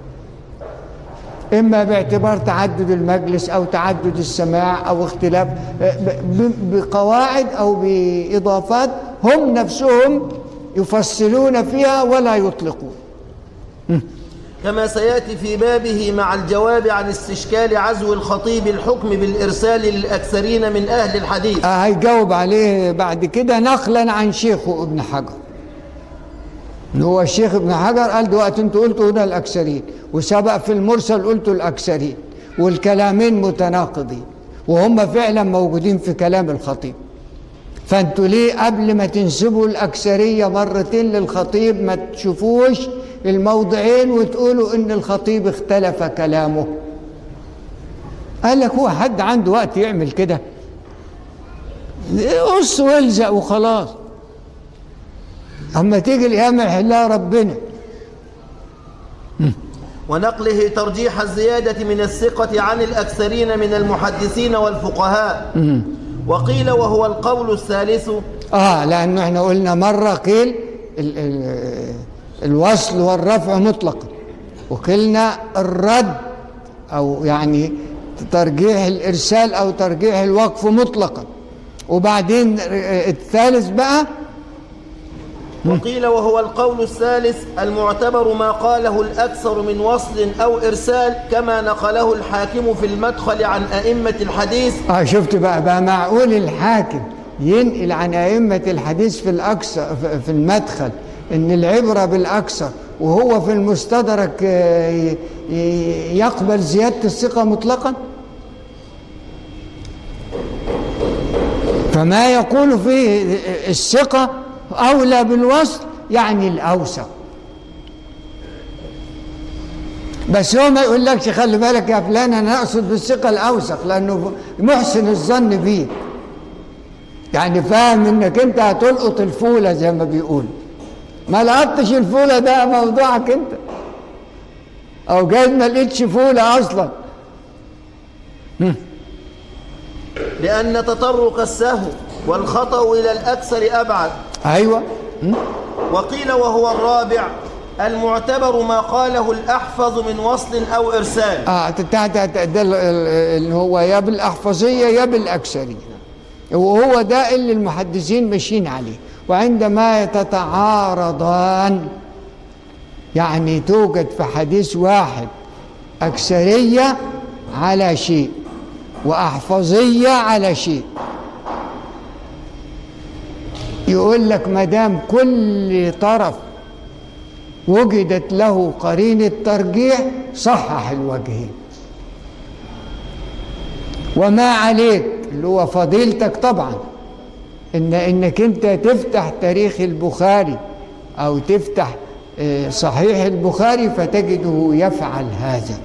إما باعتبار تعدد المجلس أو تعدد السماع أو اختلاف ب- ب- بقواعد أو بإضافات هم نفسهم يفصلون فيها ولا يطلقون كما سيأتي في بابه مع الجواب عن استشكال عزو الخطيب الحكم بالإرسال للأكثرين من أهل الحديث آه، هيجاوب عليه بعد كده نقلا عن شيخه ابن حجر إن هو الشيخ ابن حجر قال دلوقتي انتوا قلتوا هنا الاكثرين وسبق في المرسل قلتوا الاكثرين والكلامين متناقضين وهم فعلا موجودين في كلام الخطيب فانتوا ليه قبل ما تنسبوا الاكثريه مرتين للخطيب ما تشوفوش الموضعين وتقولوا ان الخطيب اختلف كلامه قال لك هو حد عنده وقت يعمل كده قص والزق وخلاص اما تيجي الايام يحلها ربنا ونقله ترجيح الزيادة من الثقة عن الأكثرين من المحدثين والفقهاء وقيل وهو القول الثالث اه لانه احنا قلنا مره قيل ال ال الوصل والرفع مطلقا وقلنا الرد او يعني ترجيح الارسال او ترجيح الوقف مطلقا وبعدين الثالث بقى وقيل وهو القول الثالث المعتبر ما قاله الأكثر من وصل أو إرسال كما نقله الحاكم في المدخل عن أئمة الحديث اه شفت بقى بقى معقول الحاكم ينقل عن أئمة الحديث في الأكثر في- في المدخل إن العبرة بالأكثر وهو في المستدرك آه، ي- ي- يقبل زيادة الثقة مطلقا فما يقول فيه الثقة أولى بالوصل يعني الأوثق بس هو ما يقولكش خلي بالك يا فلان انا اقصد بالثقه الاوثق لانه محسن الظن بيه يعني فاهم انك انت هتلقط الفوله زي ما بيقول ما لقطتش الفوله ده موضوعك انت او جايز ما لقيتش فوله اصلا لأن تطرق السهو والخطأ إلى الأكثر أبعد ايوه وقيل وهو الرابع المعتبر ما قاله الأحفظ من وصل أو إرسال اه تع- تع- تع- ده ال- ال- اللي هو يا بالاحفظيه يا بالاكثريه وهو ده اللي المحدثين ماشيين عليه وعندما تتعارضان يعني توجد في حديث واحد أكثرية على شيء وأحفظية على شيء يقول لك ما دام كل طرف وجدت له قرينة ترجيح صحح الوجهين وما عليك اللي هو فضيلتك طبعا إن إنك أنت تفتح تاريخ البخاري أو تفتح آه، صحيح البخاري فتجده يفعل هذا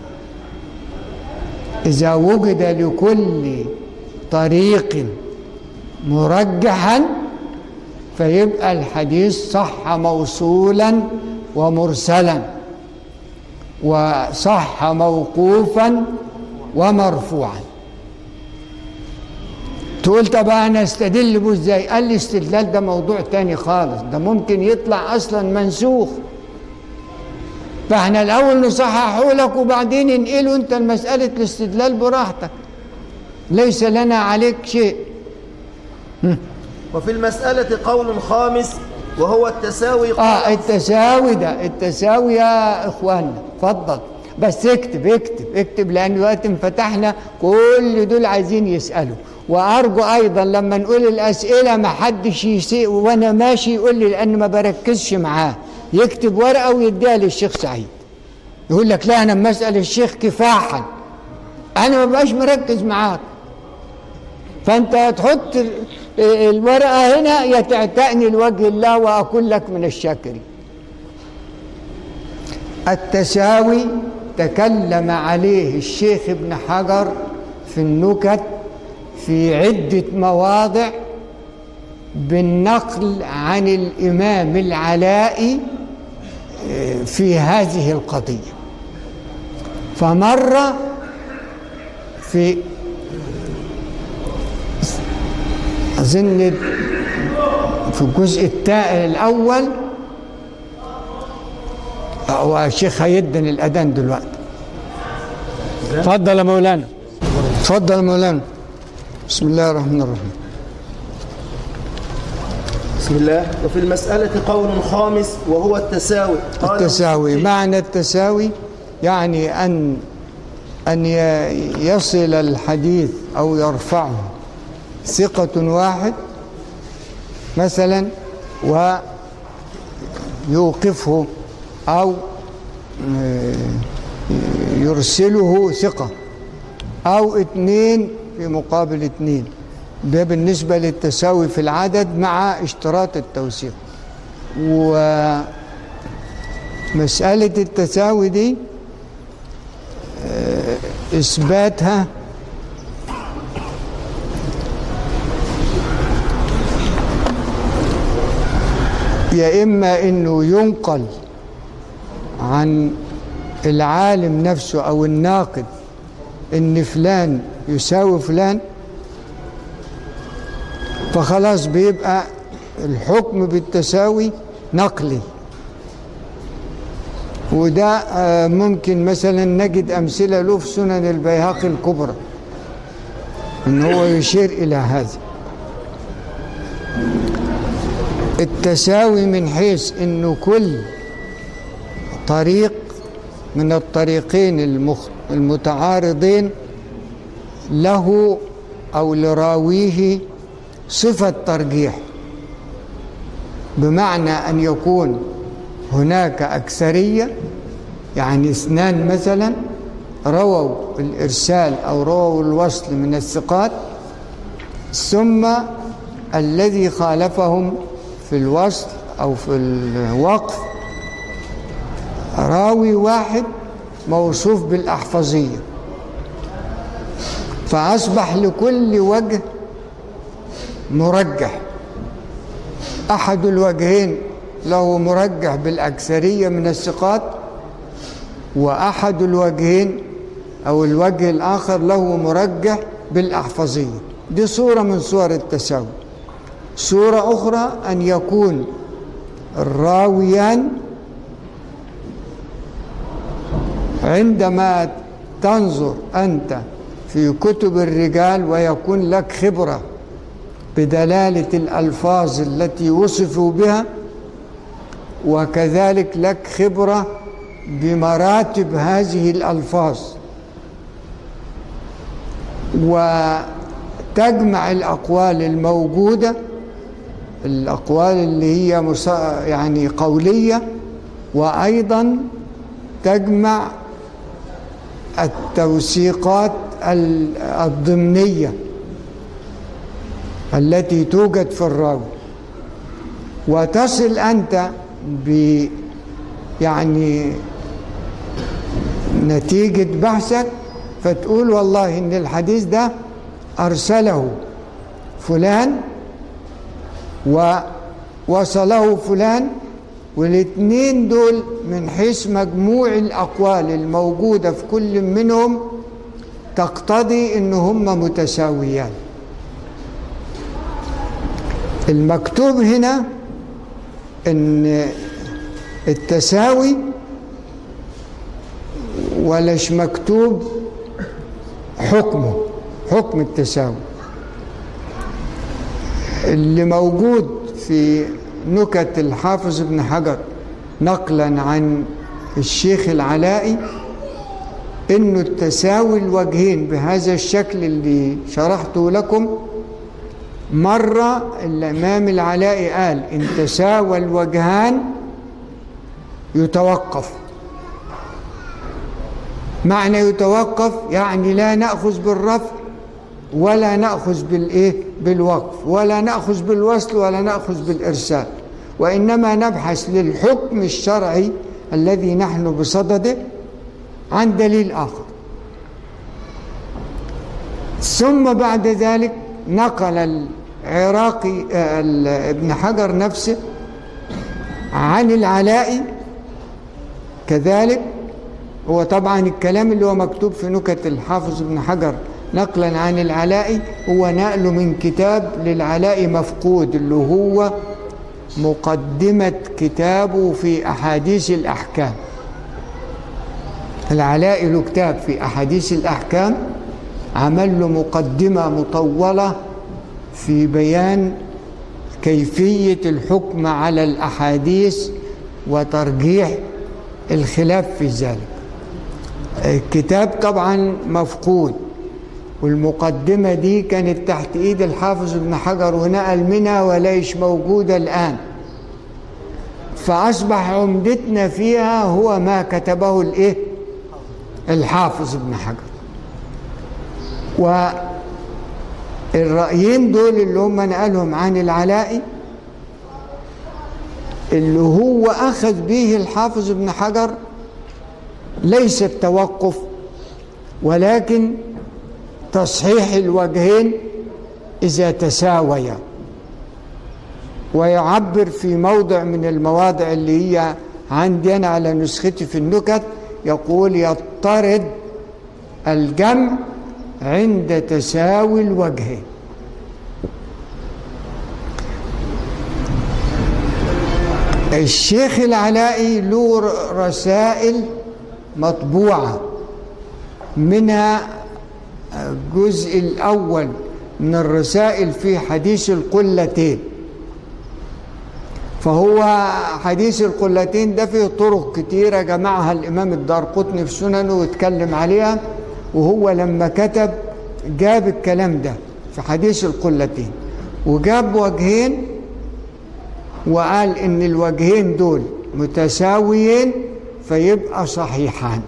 إذا وجد لكل طريق مرجحا فيبقى الحديث صح موصولا ومرسلا وصح موقوفا ومرفوعا تقول طب انا استدل به ازاي قال لي استدلال ده موضوع تاني خالص ده ممكن يطلع اصلا منسوخ فاحنا الاول نصححه لك وبعدين ننقله انت المساله الاستدلال براحتك ليس لنا عليك شيء وفي المسألة قول خامس وهو التساوي اه التساوي ده التساوي يا اخوانا اتفضل بس اكتب اكتب اكتب لان دلوقتي فتحنا كل دول عايزين يسالوا وارجو ايضا لما نقول الاسئله ما حدش يسيء وانا ماشي يقول لي لان ما بركزش معاه يكتب ورقه ويديها للشيخ سعيد يقول لك لا انا لما اسال الشيخ كفاحا انا ما بقاش مركز معاك فانت تحط ال- الورقه هنا يا تعتقني لوجه الله واكون لك من الشاكرين التساوي تكلم عليه الشيخ ابن حجر في النكت في عدة مواضع بالنقل عن الإمام العلائي آه، في هذه القضية فمر في أظن في الجزء التا- الأول هو الشيخ هيدن الأذان دلوقتي اتفضل يا مولانا اتفضل يا مولانا بسم الله الرحمن الرحيم بسم الله وفي المسألة قول خامس وهو التساوي قال التساوي معنى التساوي يعني أن أن ي- يصل الحديث أو يرفعه ثقة واحد مثلا ويوقفه أو آه، يرسله ثقة أو اثنين في مقابل اثنين ده بالنسبة للتساوي في العدد مع اشتراط التوثيق ومسألة التساوي دي آه، إثباتها يا إما إنه ينقل عن العالم نفسه أو الناقد إن فلان يساوي فلان فخلاص بيبقى الحكم بالتساوي نقلي وده آه، ممكن مثلا نجد أمثلة له في سنن البيهقي الكبرى إن هو يشير إلى هذا التساوي من حيث إنه كل طريق من الطريقين المخ- المتعارضين له أو لراويه صفة ترجيح بمعنى أن يكون هناك أكثرية يعني اثنان مثلا رووا الإرسال أو رووا الوصل من الثقات ثم الذي خالفهم في الوصل أو في الوقف راوي واحد موصوف بالأحفظية فأصبح لكل وجه مرجح أحد الوجهين له مرجح بالأكثرية من الثقات وأحد الوجهين أو الوجه الآخر له مرجح بالأحفظية دي صورة من صور التساوي صورة أخرى أن يكون الراويان عندما تنظر أنت في كتب الرجال ويكون لك خبرة بدلالة الألفاظ التي وصفوا بها وكذلك لك خبرة بمراتب هذه الألفاظ وتجمع الأقوال الموجودة الأقوال اللي هي مص- يعني قولية وأيضا تجمع التوثيقات ال- الضمنية التي توجد في الراوي وتصل أنت ب يعني نتيجة بحثك فتقول والله إن الحديث ده أرسله فلان ووصله فلان والاثنين دول من حيث مجموع الأقوال الموجودة في كل منهم تقتضي إن هم متساويان المكتوب هنا إن التساوي ولش مكتوب حكمه حكم التساوي اللي موجود في نكت الحافظ ابن حجر نقلا عن الشيخ العلائي انه التساوي الوجهين بهذا الشكل اللي شرحته لكم مرة الإمام العلائي قال إن تساوى الوجهان يتوقف معنى يتوقف يعني لا نأخذ بالرفع ولا نأخذ بالإيه بالوقف ولا نأخذ بالوصل ولا نأخذ بالإرسال وإنما نبحث للحكم الشرعي الذي نحن بصدده عن دليل آخر ثم بعد ذلك نقل العراقي آه، ابن حجر نفسه عن العلائي كذلك هو طبعا الكلام اللي هو مكتوب في نكت الحافظ ابن حجر نقلا عن العلائي هو نقله من كتاب للعلائي مفقود اللي هو مقدمة كتابه في أحاديث الأحكام العلائي له كتاب في أحاديث الأحكام عمل له مقدمة مطولة في بيان كيفية الحكم على الأحاديث وترجيح الخلاف في ذلك الكتاب طبعا مفقود والمقدمة دي كانت تحت ايد الحافظ ابن حجر ونقل منها وليش موجودة الآن فأصبح عمدتنا فيها هو ما كتبه الايه الحافظ ابن حجر والرأيين دول اللي هم نقلهم عن العلائي اللي هو أخذ به الحافظ ابن حجر ليس التوقف ولكن تصحيح الوجهين إذا تساويا ويعبر في موضع من المواضع اللي هي عندي أنا على نسختي في النكت يقول يضطرد الجمع عند تساوي الوجهين الشيخ العلائي له رسائل مطبوعة منها الجزء الأول من الرسائل في حديث القلتين فهو حديث القلتين ده فيه طرق كتيرة جمعها الإمام الدار قطني في سننه واتكلم عليها وهو لما كتب جاب الكلام ده في حديث القلتين وجاب وجهين وقال إن الوجهين دول متساويين فيبقى صحيحان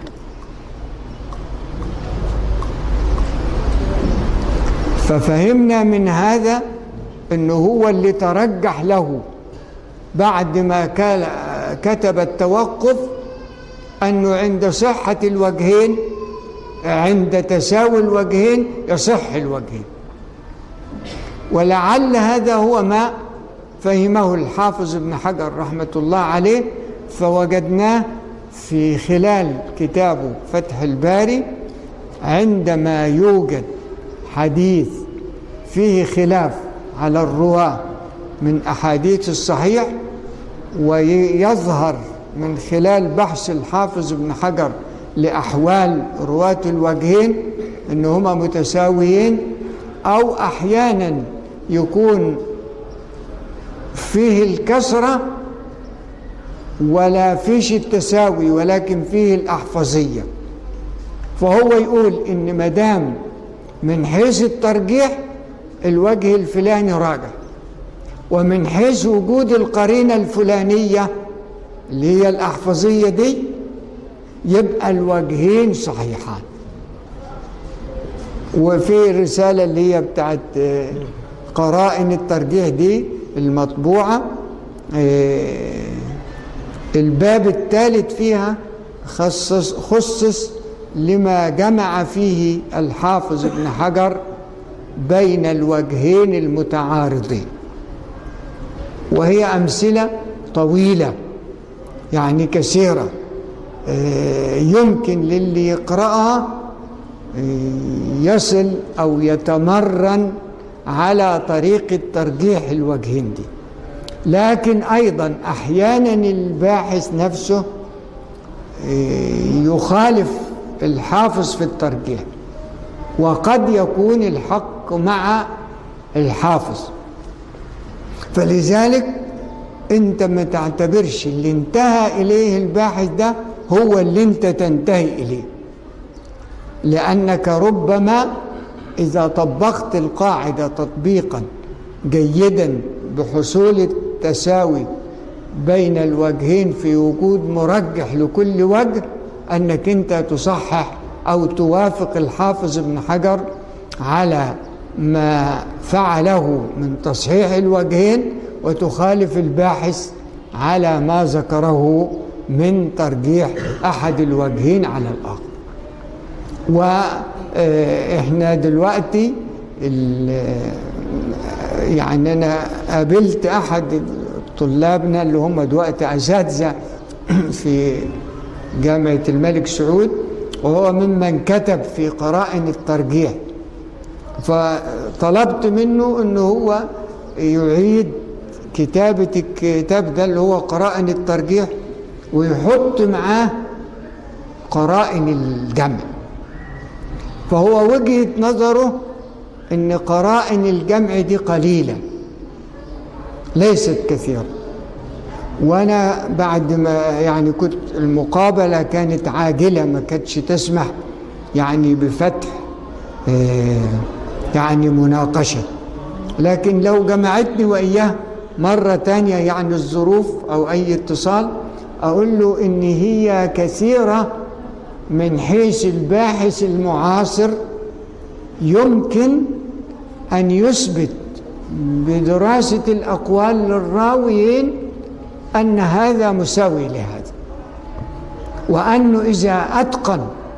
ففهمنا من هذا انه هو اللي ترجح له بعد ما كان كتب التوقف انه عند صحه الوجهين عند تساوي الوجهين يصح الوجهين ولعل هذا هو ما فهمه الحافظ ابن حجر رحمه الله عليه فوجدناه في خلال كتابه فتح الباري عندما يوجد حديث فيه خلاف على الرواة من أحاديث الصحيح ويظهر من خلال بحث الحافظ ابن حجر لأحوال رواة الوجهين إن هما متساويين أو أحيانا يكون فيه الكسرة ولا فيش التساوي ولكن فيه الأحفظية فهو يقول إن مدام من حيث الترجيح الوجه الفلاني راجع ومن حيث وجود القرينة الفلانية اللي هي الأحفظية دي يبقى الوجهين صحيحان وفي رسالة اللي هي بتاعت قرائن الترجيح دي المطبوعة آه، الباب الثالث فيها خصص, خصص لما جمع فيه الحافظ ابن حجر بين الوجهين المتعارضين وهي أمثلة طويلة يعني كثيرة آه، يمكن للي يقرأها آه، يصل أو يتمرن على طريقة ترجيح الوجهين دي لكن أيضا أحيانا الباحث نفسه آه، يخالف الحافظ في الترجيح وقد يكون الحق مع الحافظ فلذلك انت ما تعتبرش اللي انتهى اليه الباحث ده هو اللي انت تنتهي اليه لانك ربما اذا طبقت القاعده تطبيقا جيدا بحصول التساوي بين الوجهين في وجود مرجح لكل وجه انك انت تصحح او توافق الحافظ ابن حجر على ما فعله من تصحيح الوجهين وتخالف الباحث على ما ذكره من ترجيح احد الوجهين على الاخر واحنا دلوقتي ال- يعني انا قابلت احد طلابنا اللي هم دلوقتي اساتذه في جامعه الملك سعود وهو ممن كتب في قرائن الترجيح فطلبت منه انه هو يعيد كتابة الكتاب ده اللي هو قرائن الترجيح ويحط معاه قرائن الجمع فهو وجهة نظره ان قرائن الجمع دي قليلة ليست كثيرة وانا بعد ما يعني كنت المقابلة كانت عاجلة ما كانتش تسمح يعني بفتح آه، يعني مناقشة لكن لو جمعتني وإياه مرة تانية يعني الظروف أو أي اتصال أقول له إن هي كثيرة من حيث الباحث المعاصر يمكن أن يثبت بدراسة الأقوال للراويين أن هذا مساوي لهذا وأنه إذا أتقن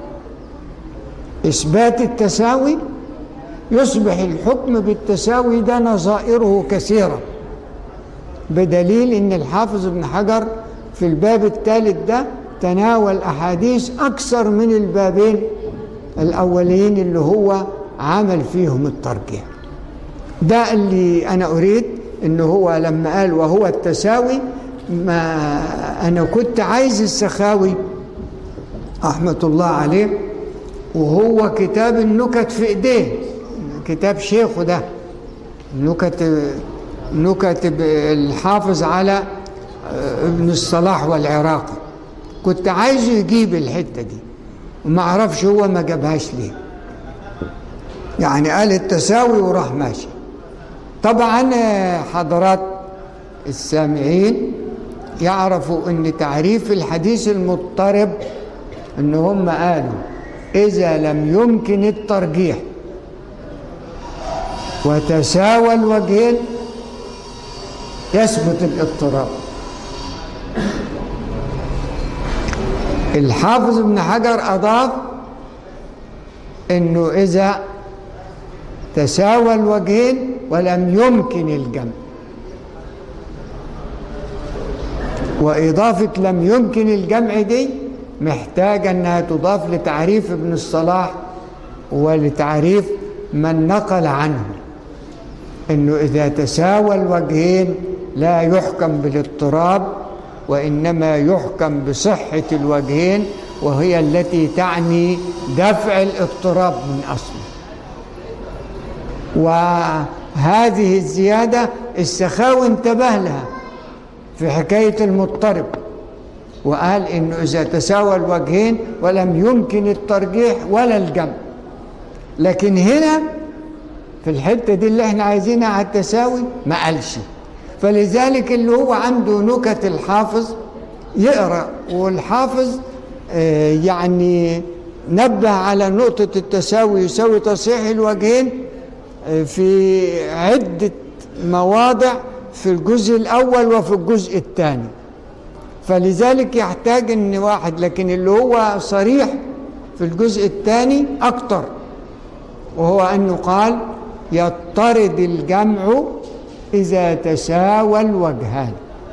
إثبات التساوي يصبح الحكم بالتساوي ده نظائره كثيرة بدليل ان الحافظ ابن حجر في الباب الثالث ده تناول احاديث اكثر من البابين الاولين اللي هو عمل فيهم الترجيح ده اللي انا اريد ان هو لما قال وهو التساوي ما انا كنت عايز السخاوي رحمه الله عليه وهو كتاب النكت في ايديه كتاب شيخه ده نكت نكت الحافظ على ابن الصلاح والعراقي كنت عايزه يجيب الحته دي وما اعرفش هو ما جابهاش ليه يعني قال التساوي وراح ماشي طبعا حضرات السامعين يعرفوا ان تعريف الحديث المضطرب ان هم قالوا اذا لم يمكن الترجيح وتساوى الوجهين يثبت الاضطراب الحافظ ابن حجر أضاف أنه إذا تساوى الوجهين ولم يمكن الجمع وإضافة لم يمكن الجمع دي محتاجة أنها تضاف لتعريف ابن الصلاح ولتعريف من نقل عنه انه اذا تساوى الوجهين لا يحكم بالاضطراب وانما يحكم بصحه الوجهين وهي التي تعني دفع الاضطراب من اصله وهذه الزياده السخاوي انتبه لها في حكايه المضطرب وقال انه اذا تساوى الوجهين ولم يمكن الترجيح ولا الجمع لكن هنا في الحتة دي اللي احنا عايزينها على التساوي ما قالش فلذلك اللي هو عنده نكت الحافظ يقرأ والحافظ آه يعني نبه على نقطة التساوي يساوي تصحيح الوجهين في عدة مواضع في الجزء الأول وفي الجزء الثاني فلذلك يحتاج ان واحد لكن اللي هو صريح في الجزء الثاني اكتر وهو انه قال يضطرد الجمع اذا تساوى الوجهان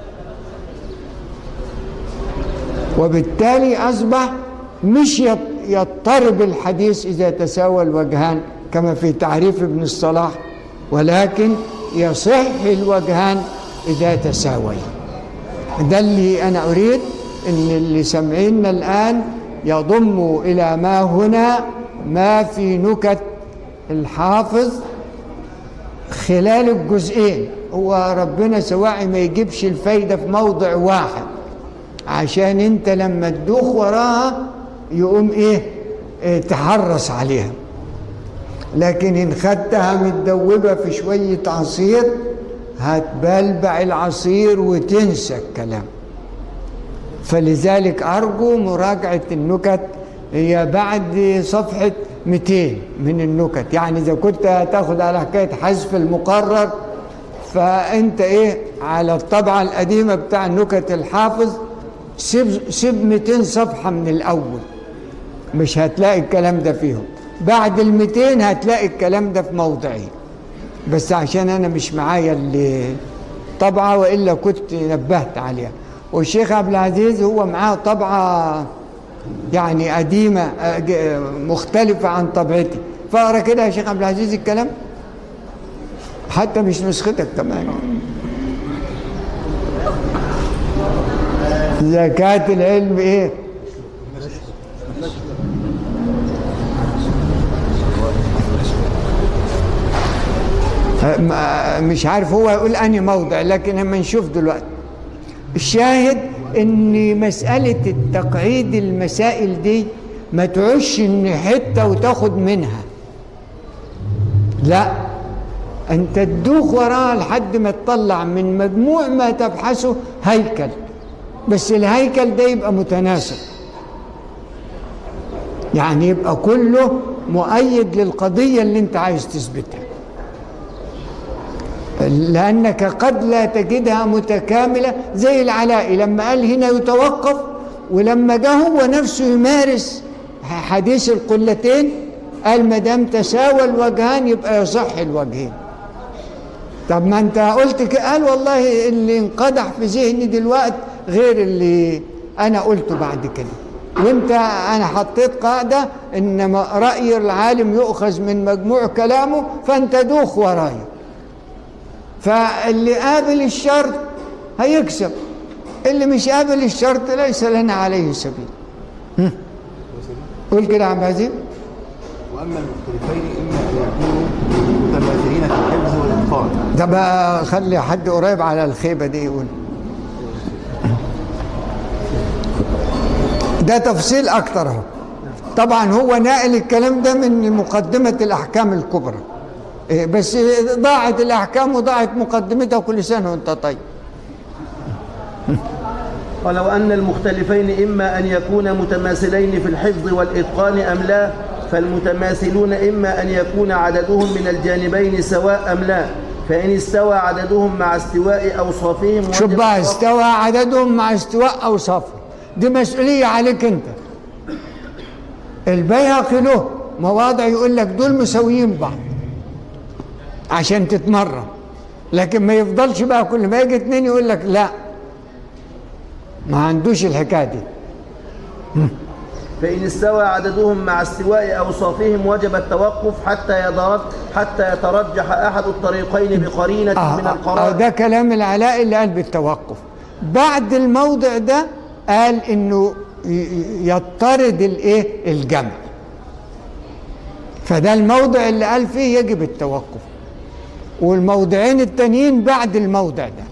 وبالتالي اصبح مش يط- يضطرب الحديث اذا تساوى الوجهان كما في تعريف ابن الصلاح ولكن يصح الوجهان اذا تساويا ده اللي أنا أريد أن اللي سمعينا الآن يضم إلى ما هنا ما في نكت الحافظ خلال الجزئين هو ربنا سواء ما يجيبش الفايدة في موضع واحد عشان انت لما تدوخ وراها يقوم ايه, إيه تحرص عليها لكن ان خدتها متدوبة في شوية عصير هتبلبع العصير وتنسى الكلام فلذلك أرجو مراجعة النكت هي بعد صفحة 200 من النكت يعني إذا كنت هتاخد على حكاية حذف المقرر فأنت إيه على الطبعة القديمة بتاع النكت الحافظ سيب, سيب 200 صفحة من الأول مش هتلاقي الكلام ده فيهم بعد ال 200 هتلاقي الكلام ده في موضعين بس عشان انا مش معايا اللي طبعه والا كنت نبهت عليها والشيخ عبد العزيز هو معاه طبعه يعني قديمه آه، ج- آه، مختلفه عن طبعتي فاقرا كده يا شيخ عبد العزيز الكلام حتى مش نسختك كمان زكاة العلم ايه ما- مش عارف هو يقول أني موضع لكن لما نشوف دلوقتي الشاهد ان مسألة التقعيد المسائل دي ما تعش ان حتة وتاخد منها لا انت تدوخ وراها لحد ما تطلع من مجموع ما تبحثه هيكل بس الهيكل ده يبقى متناسق يعني يبقى كله مؤيد للقضية اللي انت عايز تثبتها لأنك قد لا تجدها متكاملة زي العلاء لما قال هنا يتوقف ولما جاء هو نفسه يمارس حديث القلتين قال ما دام تساوى الوجهان يبقى يصح الوجهين طب ما انت قلت كده قال والله اللي انقدح في ذهني دلوقتي غير اللي انا قلته بعد كده وانت انا حطيت قاعده ان راي العالم يؤخذ من مجموع كلامه فانت دوخ ورايا فاللي قابل الشرط هيكسب اللي مش قابل الشرط ليس لنا عليه سبيل هم. قول كده يا عم عزيز واما المختلفين اما ان يكونوا متماثلين في الحفظ والاتقان ده بقى خلي حد قريب على الخيبه دي يقول ده تفصيل اكتر اهو طبعا هو ناقل الكلام ده من مقدمه الاحكام الكبرى إيه، بس ضاعت الاحكام وضاعت مقدمتها كل سنه وانت طيب ولو أن المختلفين إما أن يكونا متماثلين في الحفظ والإتقان أم لا فالمتماثلون إما أن يكون عددهم من الجانبين سواء أم لا فإن استوى عددهم مع استواء أوصافهم شوف وجب بقى التوقف. استوى عددهم مع استواء اوصافهم دي مسؤوليه عليك انت البيهقي له مواضع يقول لك دول مساويين بعض عشان تتمرن لكن ما يفضلش بقى كل ما يجي اتنين يقول لك لا ما عندوش الحكايه دي فإن استوى عددهم مع استواء أوصافهم وجب التوقف حتى يترجح حتى يترجح أحد الطريقين بقرينة من آه آه القرائن ده كلام العلاء اللي قال بالتوقف بعد الموضع ده قال انه ي- ي- يضطرد الايه الجمع فده الموضع اللي قال فيه يجب التوقف والموضعين التانيين بعد الموضع ده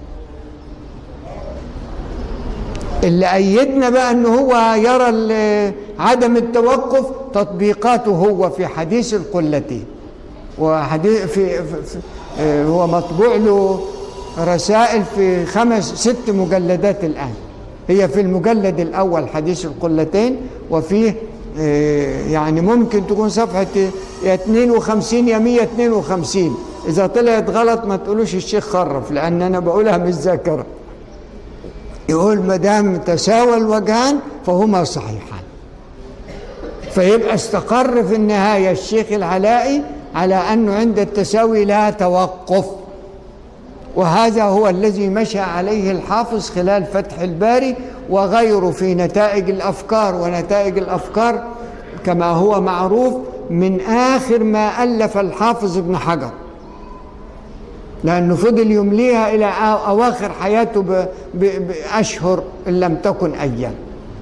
اللي أيدنا بقى أنه هو يرى ال- عدم التوقف تطبيقاته هو في حديث القلتين وحديث في, في, في آه، هو مطبوع له رسائل في خمس ست مجلدات الآن هي في المجلد الأول حديث القلتين وفيه إيه، يعني ممكن تكون صفحة يا 52 يا 152 إذا طلعت غلط ما تقولوش الشيخ خرف لأن أنا بقولها من الذاكرة يقول ما دام تساوى الوجهان فهما صحيحان فيبقى استقر في النهاية الشيخ العلائي على أنه عند التساوي لا توقف وهذا هو الذي مشى عليه الحافظ خلال فتح الباري وغيره في نتائج الأفكار ونتائج الأفكار كما هو معروف من آخر ما ألف الحافظ ابن حجر لأنه فضل يمليها إلى أواخر حياته ب- ب- بأشهر إن لم تكن أيام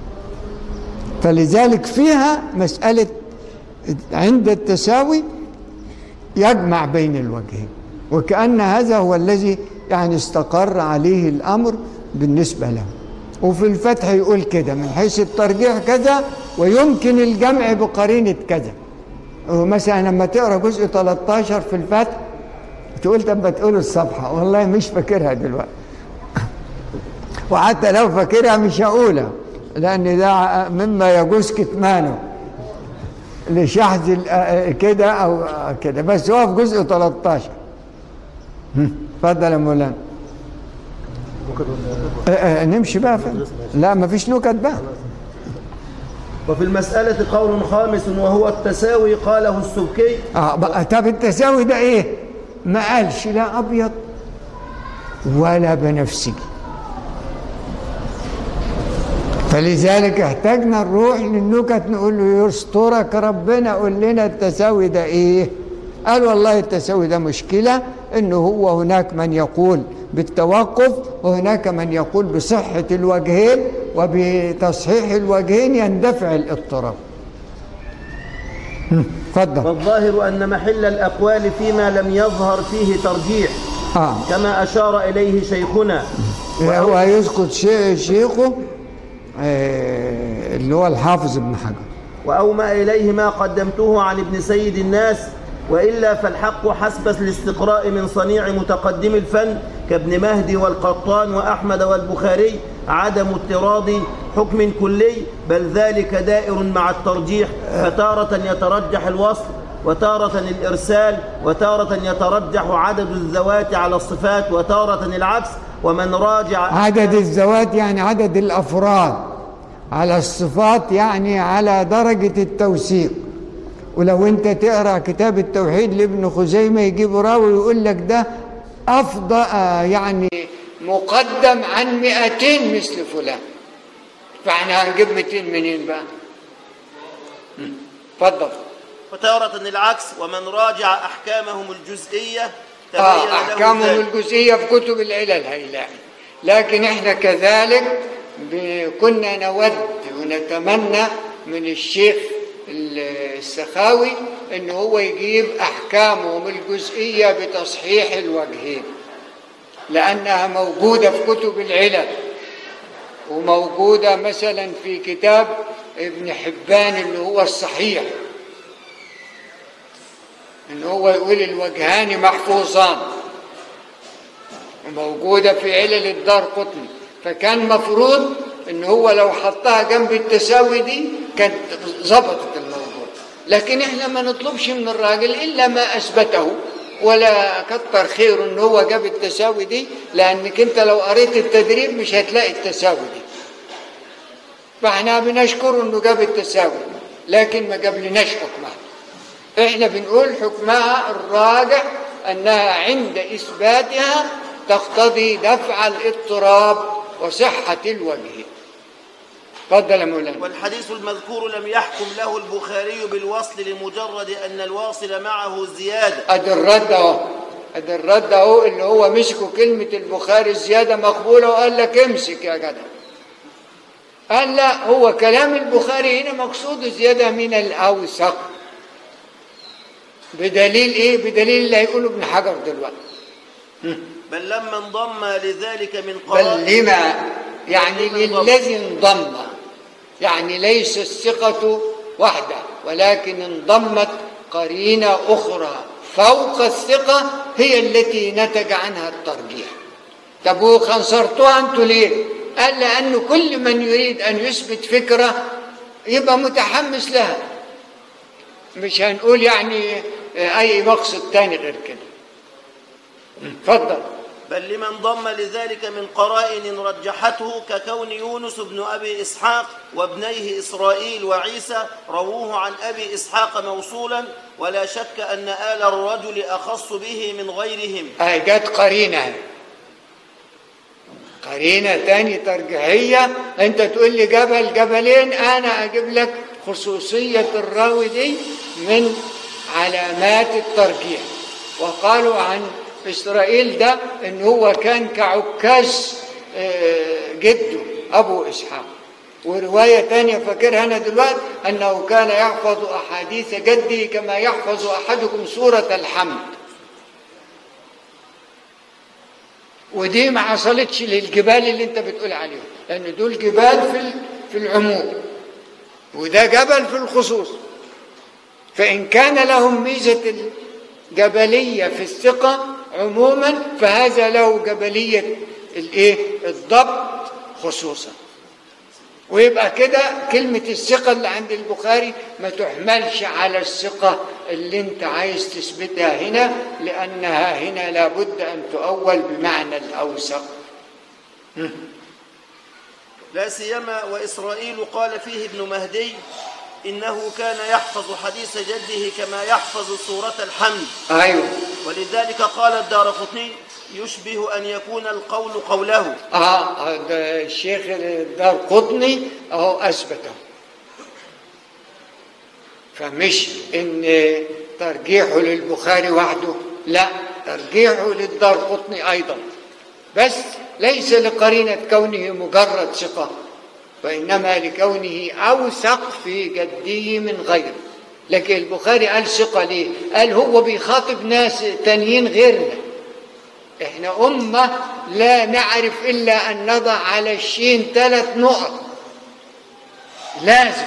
فلذلك فيها مسألة عند التساوي يجمع بين الوجهين وكأن هذا هو الذي يعني استقر عليه الأمر بالنسبة له وفي الفتح يقول كده من حيث الترجيح كذا ويمكن الجمع بقرينة كذا ومثلا لما تقرا جزء 13 في الفتح تقول طب ما تقول الصفحة والله مش فاكرها دلوقتي وحتى لو فاكرها مش هقولها لأن ده مما يجوز كتمانه لشحذ ال- كده أو كده بس هو في جزء 13 هم، اتفضل يا مولانا آه، آه، نمشي بقى في لا ما فيش نكت بقى وفي المسألة قول خامس وهو التساوي قاله السبكي اه بقى طب التساوي ده ايه ما قالش لا ابيض ولا بنفسجي فلذلك احتاجنا نروح للنكت نقول له يسترك ربنا قول لنا التساوي ده ايه قال والله التساوي ده مشكلة انه هو هناك من يقول بالتوقف وهناك من يقول بصحة الوجهين وبتصحيح الوجهين يندفع الاضطراب هم، اتفضل فالظاهر أن محل الأقوال فيما لم يظهر فيه ترجيح اه كما أشار إليه شيخنا هو يسقط شيء شيخه آه، اللي هو الحافظ ابن حجر وأومأ إليه ما قدمته عن ابن سيد الناس وإلا فالحق حسب الاستقراء من صنيع متقدم الفن كابن مهدي والقطان وأحمد والبخاري عدم اضطراد حكم كلي بل ذلك دائر مع الترجيح فتارة يترجح الوصل وتارة الإرسال وتارة يترجح عدد الذوات على الصفات وتارة العكس ومن راجع عدد الذوات يعني عدد الافراد على الصفات يعني على درجة التوثيق ولو انت تقرا كتاب التوحيد لابن خزيمة يجيب راوي ويقول لك ده افضل آه، يعني مقدم عن 200 مثل فلان فاحنا هنجيب 200 منين بقى؟ مم. اتفضل وتارة العكس ومن راجع أحكامهم الجزئية تبين آه له أحكامهم ذلك. الجزئية في كتب العلل هيلاقي لكن احنا كذلك ب- كنا نود ونتمنى من الشيخ ال- السخاوي ان هو يجيب احكامهم الجزئية بتصحيح الوجهين لانها موجودة في كتب العلل وموجودة مثلا في كتاب ابن حبان اللي هو الصحيح ان هو يقول الوجهان محفوظان وموجودة في علل الدار قطني فكان مفروض ان هو لو حطها جنب التساوي دي كانت ظبطت الموضوع لكن احنا ما نطلبش من الراجل الا ما اثبته ولا كتر خيره ان هو جاب التساوي دي لانك انت لو قريت التدريب مش هتلاقي التساوي دي فاحنا بنشكره انه جاب التساوي لكن ما جابلناش حكمها احنا بنقول حكمها الراجع انها عند اثباتها تقتضي دفع الاضطراب وصحة الوجه تفضل يا مولانا والحديث المذكور لم يحكم له البخاري بالوصل لمجرد أن الواصل معه زيادة ادي الرد اهو ادي الرد اهو اللي هو مسكوا كلمة البخاري الزيادة مقبولة وقال لك امسك يا جدع قال لا هو كلام البخاري هنا مقصود زيادة من الأوثق بدليل ايه بدليل اللي هيقوله ابن حجر دلوقتي بل لما انضم لذلك من بل قرائن لما يعني للذي انضم يعني ليس الثقة وحده ولكن انضمت قرينة أخرى فوق الثقة هي التي نتج عنها الترجيح طب وخنصرتوها أنتوا ليه؟ قال لأن كل من يريد أن يثبت فكرة يبقى متحمس لها مش هنقول يعني آه، اي مقصد تاني غير كده اتفضل بل لمن ضم لذلك من قرائن رجحته ككون يونس بن أبي إسحاق وابنيه إسرائيل وعيسى رووه عن أبي إسحاق موصولا ولا شك أن آل الرجل أخص به من غيرهم هاي جت قرينة قرينة تاني ترجيحية انت تقول لي جبل جبلين انا اجيب لك خصوصية الراوي دي من علامات الترجيح وقالوا عن اسرائيل ده ان هو كان كعكاز آه، جده ابو اسحاق ورواية تانية فاكرها أنا دلوقتي أنه كان يحفظ أحاديث جده كما يحفظ أحدكم سورة الحمد ودي ما حصلتش للجبال اللي انت بتقول عليهم لان دول جبال في ال- في العموم وده جبل في الخصوص فان كان لهم ميزه الجبليه في الثقه عموما فهذا له جبليه الايه الضبط خصوصا ويبقى كده كلمة الثقة اللي عند البخاري ما تحملش على الثقة اللي انت عايز تثبتها هنا لأنها هنا لابد أن تؤول بمعنى الأوثق لا سيما وإسرائيل قال فيه ابن مهدي إنه كان يحفظ حديث جده كما يحفظ سورة الحمد أيوه ولذلك قال الدار قطني يشبه أن يكون القول قوله اه ده الشيخ الدار قطني اهو اثبته فمش ان ترجيحه للبخاري وحده لا ترجيحه للدار قطني ايضا بس ليس لقرينه كونه مجرد ثقه وانما لكونه اوثق في جده من غيره لكن البخاري قال ثقه ليه قال هو بيخاطب ناس تانيين غيرنا احنا أمة لا نعرف إلا أن نضع على الشين ثلاث نقط لازم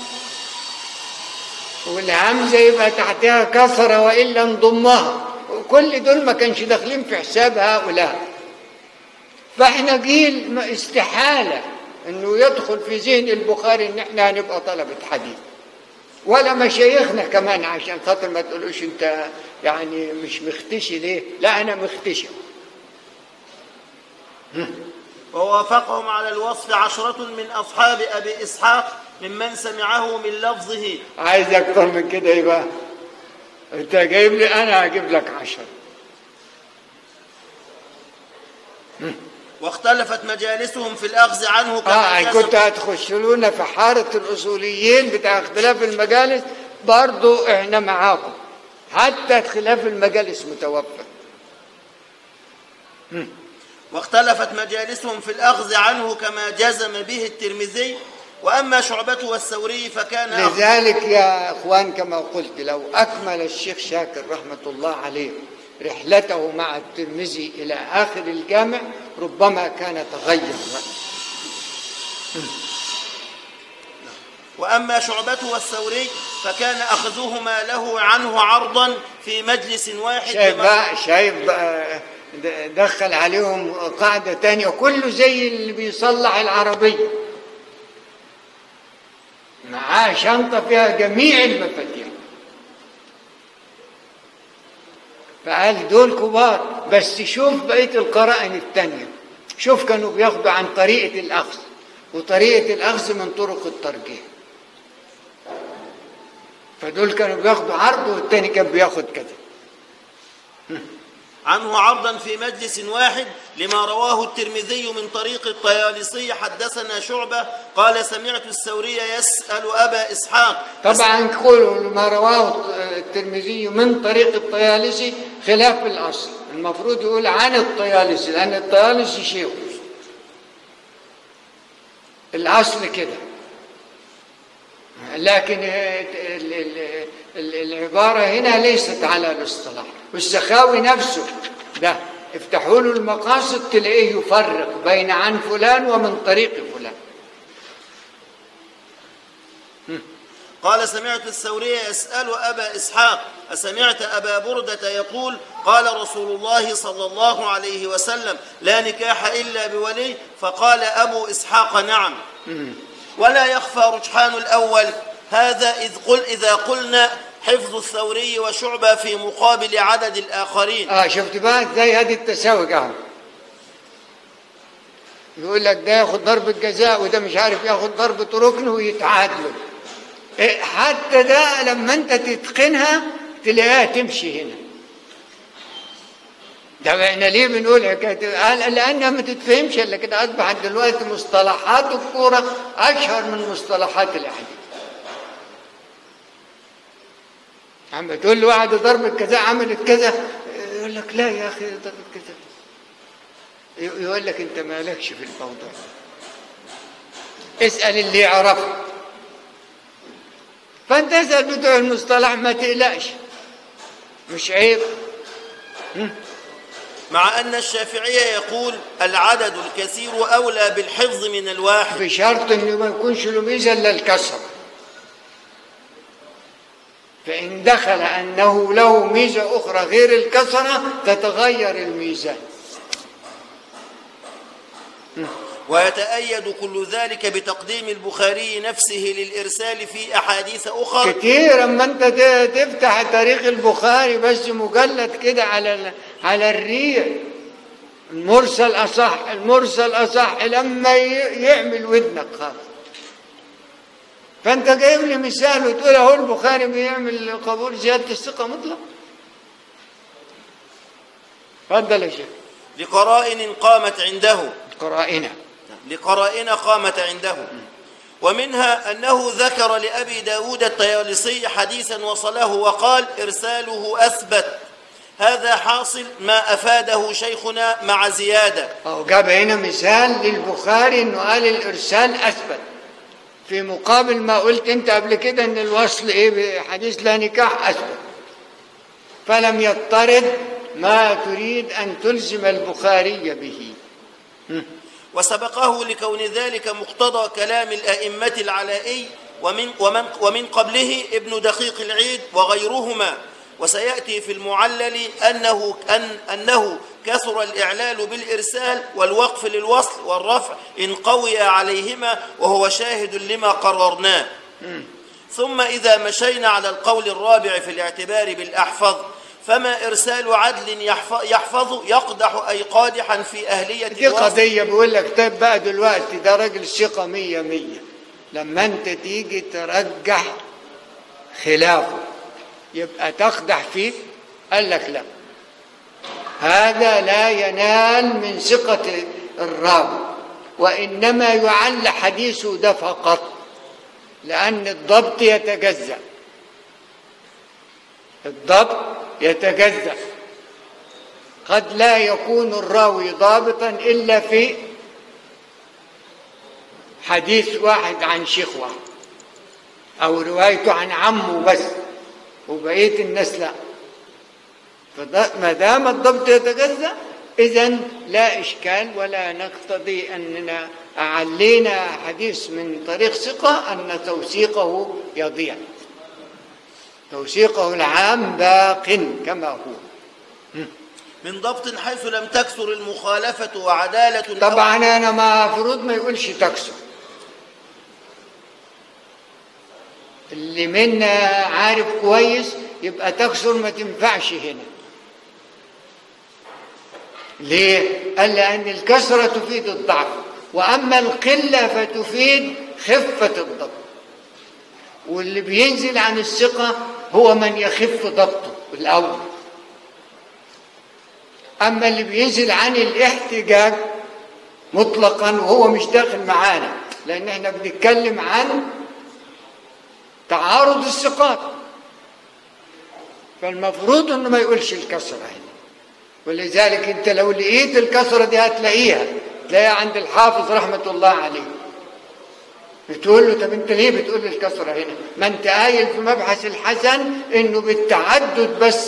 والهمزة يبقى تحتها كسرة وإلا نضمها كل دول ما كانش داخلين في حساب هؤلاء فاحنا جيل ما استحالة انه يدخل في ذهن البخاري ان احنا هنبقى طلبة حديث ولا مشايخنا كمان عشان خاطر ما تقولوش انت يعني مش مختشي ليه لا انا مختشي ووافقهم على الوصف عشرة من أصحاب أبي إسحاق ممن سمعه من لفظه عايز اكتر من كده يبقى انت جايب لي انا هجيب لك عشرة واختلفت مجالسهم في الأخذ عنه كما اه كسب- كنت هتخش لنا في حارة الاصوليين بتاع اختلاف المجالس برضو احنا معاكم حتى خلاف المجالس متوفر واختلفت مجالسهم في الأخذ عنه كما جزم به الترمذي وأما شعبة والثوري فكان أخذ لذلك يا اخوان كما قلت لو اكمل الشيخ شاكر رحمه الله عليه رحلته مع الترمذي الى اخر الجامع ربما كان تغير وأما شعبة والثوري فكان أخذهما له عنه عرضا في مجلس واحد شايف كما- بقى شايف بقى د- دخل عليهم قاعدة تانية كله زي اللي بيصلح العربية معاه شنطة فيها جميع المفاتيح فقال دول كبار بس شوف بقية القرائن التانية شوف كانوا بياخدوا عن طريقة الأخذ وطريقة الأخذ من طرق الترجيح فدول كانوا بياخدوا عرض والتاني كان بياخد كده عنه عرضا في مجلس واحد لما رواه الترمذي من طريق الطيالسي حدثنا شعبة قال سمعت الثوري يسأل أبا إسحاق طبعا كل ما رواه الترمذي من طريق الطيالسي خلاف الاصل المفروض يقول عن الطيالسي لان الطيالسي شيخ الاصل كده لكن ال- ال- ال- العبارة هنا ليست على الاصطلاح والسخاوي نفسه ده افتحوا له المقاصد تلاقيه يفرق بين عن فلان ومن طريق فلان قال سمعت الثوري يسأل أبا إسحاق أسمعت أبا بردة يقول قال رسول الله صلى الله عليه وسلم لا نكاح إلا بولي فقال أبو إسحاق نعم ولا يخفى رجحان الأول هذا إذ قل إذا قلنا حفظ الثوري وشعبة في مقابل عدد الآخرين اه شفت بقى ازاي هذه التساوي اهو يقول لك ده ياخد ضربة جزاء وده مش عارف ياخد ضربة ركن ويتعادلوا إيه، حتى ده لما انت تتقنها تلاقيها تمشي هنا ده احنا ليه بنقول حكايه قال لانها ما تتفهمش الا كده اصبحت دلوقتي مصطلحات الكوره اشهر من مصطلحات الاحاديث عم تقول له واحد ضربة كذا عملت كذا يقول لك لا يا اخي ضربة كذا يقول لك انت مالكش في الموضوع اسال اللي يعرفه فانت اسال بتوع المصطلح ما تقلقش مش عيب مع أن الشافعية يقول العدد الكثير أولى بالحفظ من الواحد بشرط انه ما يكونش له ميزه الا الكسر فان دخل انه له ميزه اخرى غير الكسره تتغير الميزان ويتأيد كل ذلك بتقديم البخاري نفسه للإرسال في أحاديث أخر كتير اما انت ت- تفتح تاريخ البخاري بس مجلد كده على ال- على الريع المرسل اصح المرسل اصح لما ي- يعمل ودنك خالص فانت جايب لي مثال وتقول اهو البخاري بيعمل قبول زياده الثقه مطلق اتفضل يا شيخ لقرائن قامت عنده قرائنا لقرائن قامت عنده ومنها أنه ذكر لأبي داود الطيالسي حديثا وصله وقال إرساله أثبت هذا حاصل ما أفاده شيخنا مع زيادة أو جاب هنا مثال للبخاري انه قال الارسال اثبت في مقابل ما قلت انت قبل كده ان الوصل ايه بحديث لا نكاح اثبت فلم يضطرد ما تريد ان تلزم البخاري به وسبقه لكون ذلك مقتضى كلام الأئمة العلائي ومن, ومن, ومن قبله ابن دقيق العيد وغيرهما وسيأتي في المعلل أنه, أن أنه كثر الإعلال بالإرسال والوقف للوصل والرفع إن قوي عليهما وهو شاهد لما قررناه ثم إذا مشينا على القول الرابع في الاعتبار بالأحفظ فما إرسال عدل يحف- يحفظ يقدح أي قادحا في أهلية دي الوصل قضية بقول لك طيب بقى دلوقتي ده راجل ثقة مية مية لما انت تيجي ترجح خلافه يبقى تقدح فيه قال لك لا هذا لا ينال من ثقة الراوي وإنما يعل حديثه ده فقط لأن الضبط يتجزأ الضبط يتجزأ قد لا يكون الراوي ضابطا إلا في حديث واحد عن شيخ واحد أو روايته عن عمه بس وبقية الناس لا فما دام الضبط يتجزأ إذا لا إشكال ولا نقتضي أننا أعلينا حديث من طريق ثقة أن توثيقه يضيع توثيقه العام باق كما هو من ضبط حيث لم تكثر المخالفة وعدالة أو- طبعا انا ما المفروض ما يقولش تكسر اللي منا عارف كويس يبقى تكسر ما تنفعش هنا ليه قال لان الكسره تفيد الضعف واما القله فتفيد خفه الضبط واللي بينزل عن الثقه هو من يخف ضبطه الاول أما اللي بينزل عن الاحتجاج مطلقا وهو مش داخل معانا لأن احنا بنتكلم عن تعارض الثقات فالمفروض انه ما يقولش الكسرة هنا ولذلك انت لو لقيت الكسرة دي هتلاقيها تلاقيها عند الحافظ رحمة الله عليه بتقول له طب انت ليه بتقول الكسرة هنا ما انت قايل في مبحث الحسن انه بالتعدد بس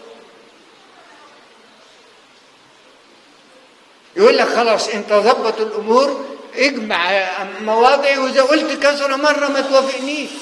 يقول لك خلاص انت ظبط الامور اجمع مواضع واذا قلت كسره مره ما توافقنيش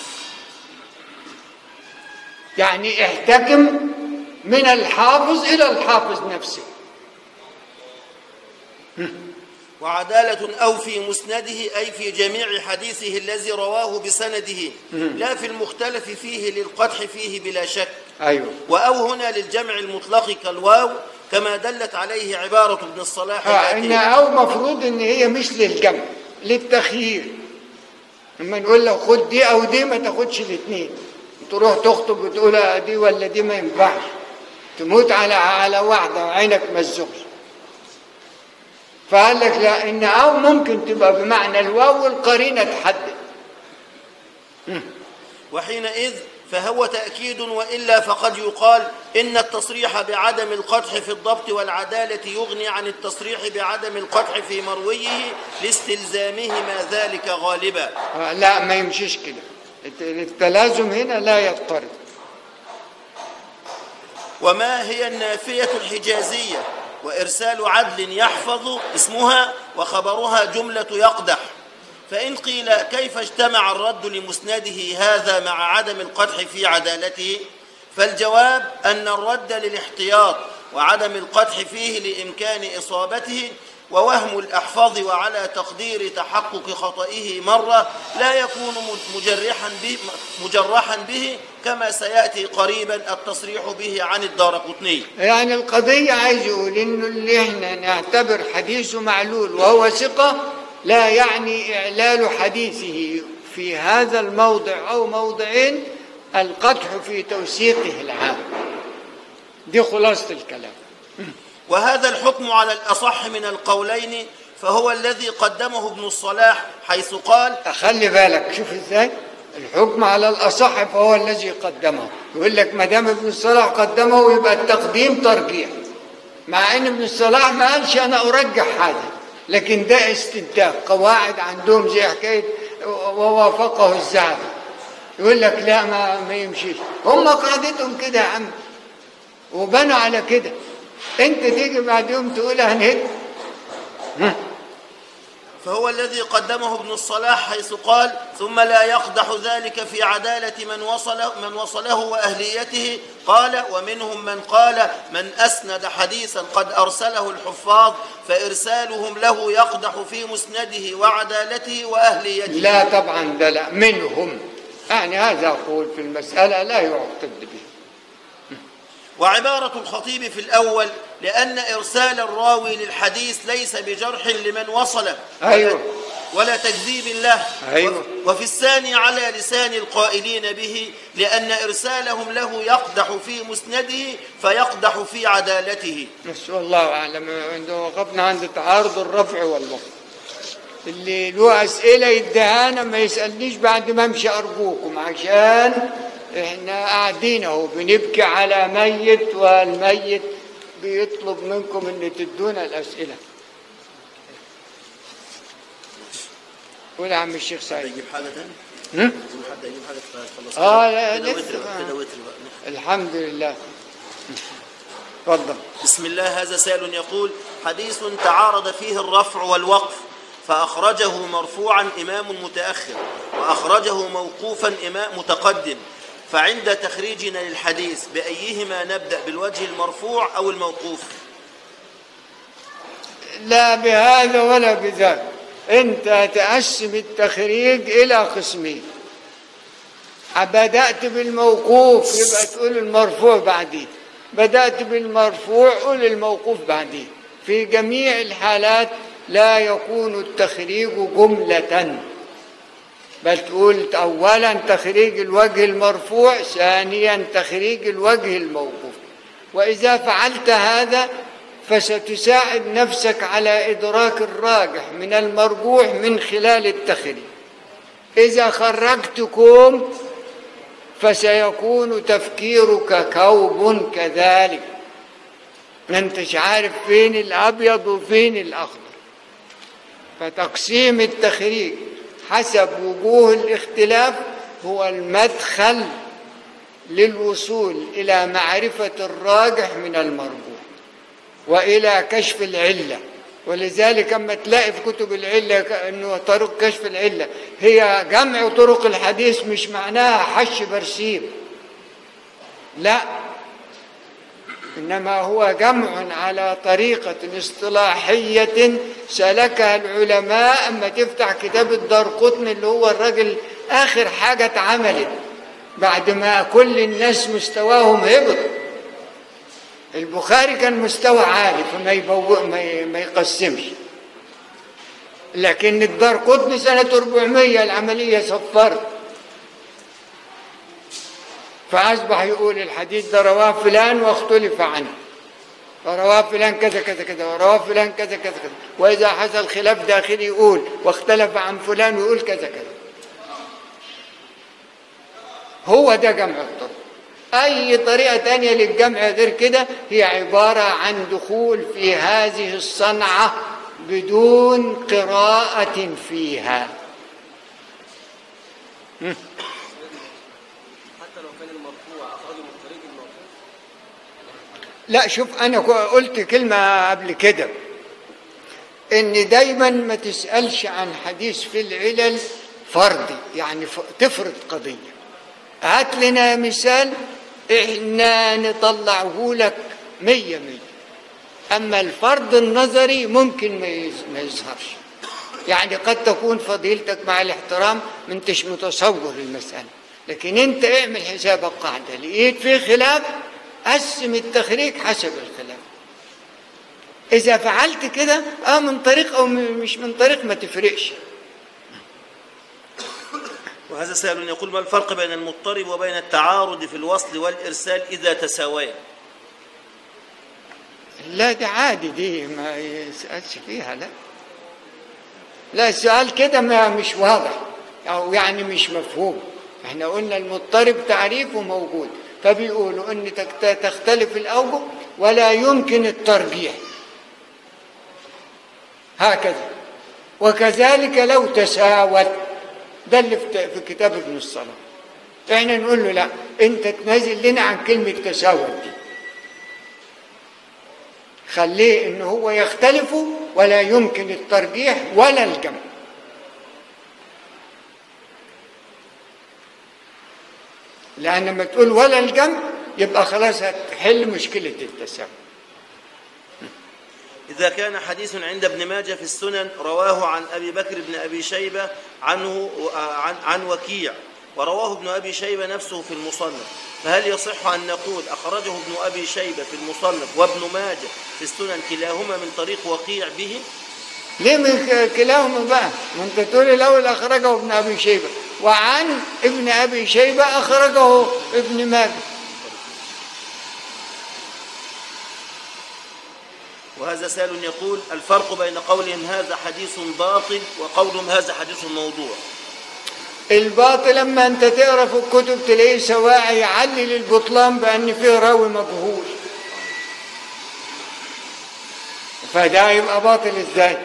يعني احتكم من الحافظ الى الحافظ نفسه وعدالة أو في مسنده أي في جميع حديثه الذي رواه بسنده لا في المختلف فيه للقدح فيه بلا شك أيوه وأو هنا للجمع المطلق كالواو كما دلت عليه عبارة ابن الصلاح آه إن الآتية. أو مفروض إن هي مش للجمع للتخيير لما نقول لك خد دي أو دي ما تاخدش الاثنين تروح تخطب وتقول آه دي ولا دي ما ينفعش تموت على على واحدة وعينك ما تزغش فقال لك لا إن أو ممكن تبقى بمعنى الواو والقرينة تحدد وحينئذ فهو تأكيد وإلا فقد يقال إن التصريح بعدم القدح في الضبط والعدالة يغني عن التصريح بعدم القدح في مرويه لاستلزامهما ذلك غالبا آه لا ما يمشيش كده الت- التلازم هنا لا يضطرد وما هي النافية الحجازية وإرسال عدل يحفظ اسمها وخبرها جملة يقدح فإن قيل كيف اجتمع الرد لمسنده هذا مع عدم القدح في عدالته فالجواب أن الرد للاحتياط وعدم القدح فيه لإمكان إصابته ووهم الأحفاظ وعلى تقدير تحقق خطئه مرة لا يكون مجرحا به, مجرحا به كما سيأتي قريبا التصريح به عن الدارقطني يعني القضية عايز يقول إنه اللي إحنا نعتبر حديثه معلول وهو ثقة لا يعني إعلال حديثه في هذا الموضع أو موضعين القدح في توثيقه العام دي خلاصة الكلام وهذا الحكم على الأصح من القولين فهو الذي قدمه ابن الصلاح حيث قال خلي بالك شوف ازاي الحكم على الاصح فهو الذي قدمه يقول لك ما دام ابن الصلاح قدمه يبقى التقديم ترجيح مع ان ابن الصلاح ما قالش انا ارجح هذا لكن ده استنتاج قواعد عندهم زي حكايه ووافقه الذهبي يقول لك لا ما ما يمشيش هم قاعدتهم كده يا عم وبنوا على كده انت تيجي بعد يوم تقول هنهد فهو الذي قدمه ابن الصلاح حيث قال ثم لا يقدح ذلك في عدالة من وصله, من وصله وأهليته قال ومنهم من قال من أسند حديثا قد أرسله الحفاظ فإرسالهم له يقدح في مسنده وعدالته وأهليته لا طبعا ده لا منهم يعني هذا أقول في المسألة لا يعتد به وعبارة الخطيب في الأول لأن إرسال الراوي للحديث ليس بجرح لمن وصله أيوه. ولا تكذيب له أيوه. وفي الثاني على لسان القائلين به لأن إرسالهم له يقدح في مسنده فيقدح في عدالته بس والله أعلم عنده وقفنا عند تعارض الرفع والوقف اللي له أسئلة يدهانا ما يسألنيش بعد ما أمشي أرجوكم عشان إحنا قاعدين أهو بنبكي على ميت والميت بيطلب منكم إن تدونا الأسئلة قول يا عم الشيخ سعيد يجيب حاجة تانية؟ هم؟ حد يجيب حاجة خلاص آه، لا، كده لسه وتر بقى، ما- كده وتر بقى الحمد لله اتفضل بسم الله هذا سائل يقول حديث تعارض فيه الرفع والوقف فأخرجه مرفوعا إمام متأخر وأخرجه موقوفا إمام متقدم فعند تخريجنا للحديث بأيهما نبدأ بالوجه المرفوع أو الموقوف لا بهذا ولا بذاك انت تقسم التخريج الى قسمين بدأت بالموقوف يبقى تقول المرفوع بعدين بدأت بالمرفوع قول الموقوف بعدين في جميع الحالات لا يكون التخريج جملة بل تقول أولا تخريج الوجه المرفوع ثانيا تخريج الوجه الموقوف وإذا فعلت هذا فستساعد نفسك على إدراك الراجح من المرجوح من خلال التخريج إذا خرجتكم فسيكون تفكيرك كوب كذلك ما انتش عارف فين الأبيض وفين الأخضر فتقسيم التخريج حسب وجوه الاختلاف هو المدخل للوصول إلى معرفة الراجح من المرجوح وإلى كشف العلة ولذلك اما تلاقي في كتب العلة انه طرق كشف العلة هي جمع طرق الحديث مش معناها حش برسيم لا إنما هو جمع على طريقة اصطلاحية سلكها العلماء أما تفتح كتاب الدار قطن اللي هو الراجل آخر حاجة اتعملت بعد ما كل الناس مستواهم هبط البخاري كان مستوى عالي فما يبوء ما ي- ما يقسمش لكن الدار قطن سنة 400 العملية صفرت فأصبح يقول الحديث ده رواه فلان واختلف عنه ورواه فلان كذا كذا كذا ورواه فلان كذا كذا كذا وإذا حصل خلاف داخلي يقول واختلف عن فلان ويقول كذا كذا هو ده جمع الطرق أي طريقة تانية للجمع غير كده هي عبارة عن دخول في هذه الصنعة بدون قراءة فيها لا شوف أنا قلت كلمة قبل كده إن دايما ما تسألش عن حديث في العلل فردي يعني ف- تفرض قضية هات لنا مثال إحنا نطلعه لك مية مية أما الفرض النظري ممكن ما يز- ما يظهرش يعني قد تكون فضيلتك مع الاحترام ما انتش متصور المسألة لكن انت اعمل حسابك قاعدة لقيت في خلاف قسم التخريج حسب الخلاف إذا فعلت كده اه من طريق أو م- مش من طريق ما تفرقش وهذا سائل يقول ما الفرق بين المضطرب وبين التعارض في الوصل والإرسال إذا تساويا لا ده عادي دي ما يسألش فيها لا لا السؤال كده ما مش واضح أو يعني مش مفهوم احنا قلنا المضطرب تعريفه موجود فبيقولوا ان تكت- تختلف الأوجه ولا يمكن الترجيح هكذا وكذلك لو تساوت ده اللي في في كتاب ابن الصلاة احنا نقول له لا انت تنزل لنا عن كلمة تساوت دي خليه ان هو يختلفوا ولا يمكن الترجيح ولا الجمع لان لما تقول ولا الجمع يبقى خلاص هتحل مشكله التساوي إذا كان حديث عند ابن ماجه في السنن رواه عن أبي بكر بن أبي شيبة عنه عن, عن وكيع ورواه ابن أبي شيبة نفسه في المصنف فهل يصح أن نقول أخرجه ابن أبي شيبة في المصنف وابن ماجه في السنن كلاهما من طريق وكيع به ليه من ك- كلاهما بقى ما انت تقول الاول اخرجه ابن ابي شيبه وعن ابن ابي شيبه اخرجه ابن ماجه وهذا سائل يقول الفرق بين قولهم هذا حديث باطل وقولهم هذا حديث موضوع الباطل لما انت تقرا في الكتب تلاقيه سواعي يعلل البطلان بان فيه راوي مجهول فده يبقى باطل ازاي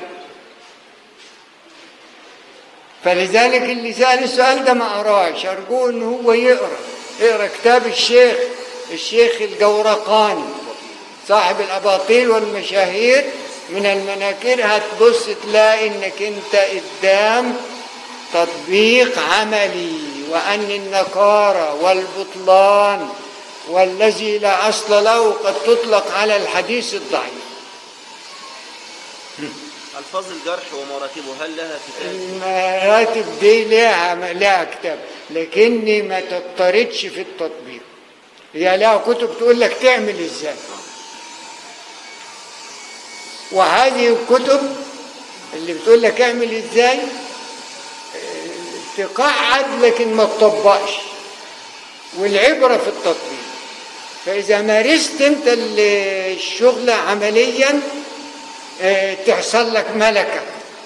فلذلك اللي سأل السؤال ده ما قراش أرجوه إن هو يقرأ يقرأ كتاب الشيخ الشيخ الجورقاني صاحب الأباطيل والمشاهير من المناكير هتبص تلاقي إنك أنت قدام تطبيق عملي وأن النكارة والبطلان والذي لا أصل له قد تطلق على الحديث الضعيف الفاظ الجرح ومراتبه هل لها كتاب المراتب دي لها لها كتاب لكني ما تضطردش في التطبيق هي لها كتب تقول لك تعمل ازاي وهذه الكتب اللي بتقول لك اعمل ازاي آه، تقعد لكن ما تطبقش والعبرة في التطبيق فإذا مارست أنت ال- الشغل عمليا آه، تحصل لك ملكة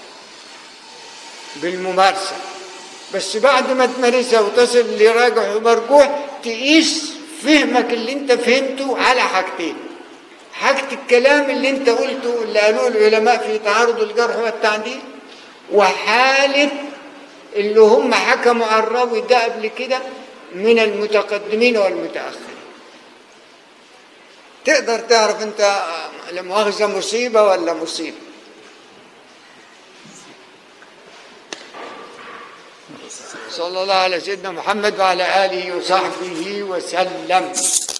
بالممارسة بس بعد ما تمارسها وتصل لراجع ومرجوح تقيس فهمك اللي انت فهمته على حاجتين حاجة الكلام اللي انت قلته اللي قالوه العلماء في تعارض الجرح والتعديل وحالة اللي هم حكموا على الراوي ده قبل كده من المتقدمين والمتأخرين تقدر تعرف انت لا مؤاخذة مصيبة ولا مصيبة صلى الله على سيدنا محمد وعلى آله وصحبه وسلم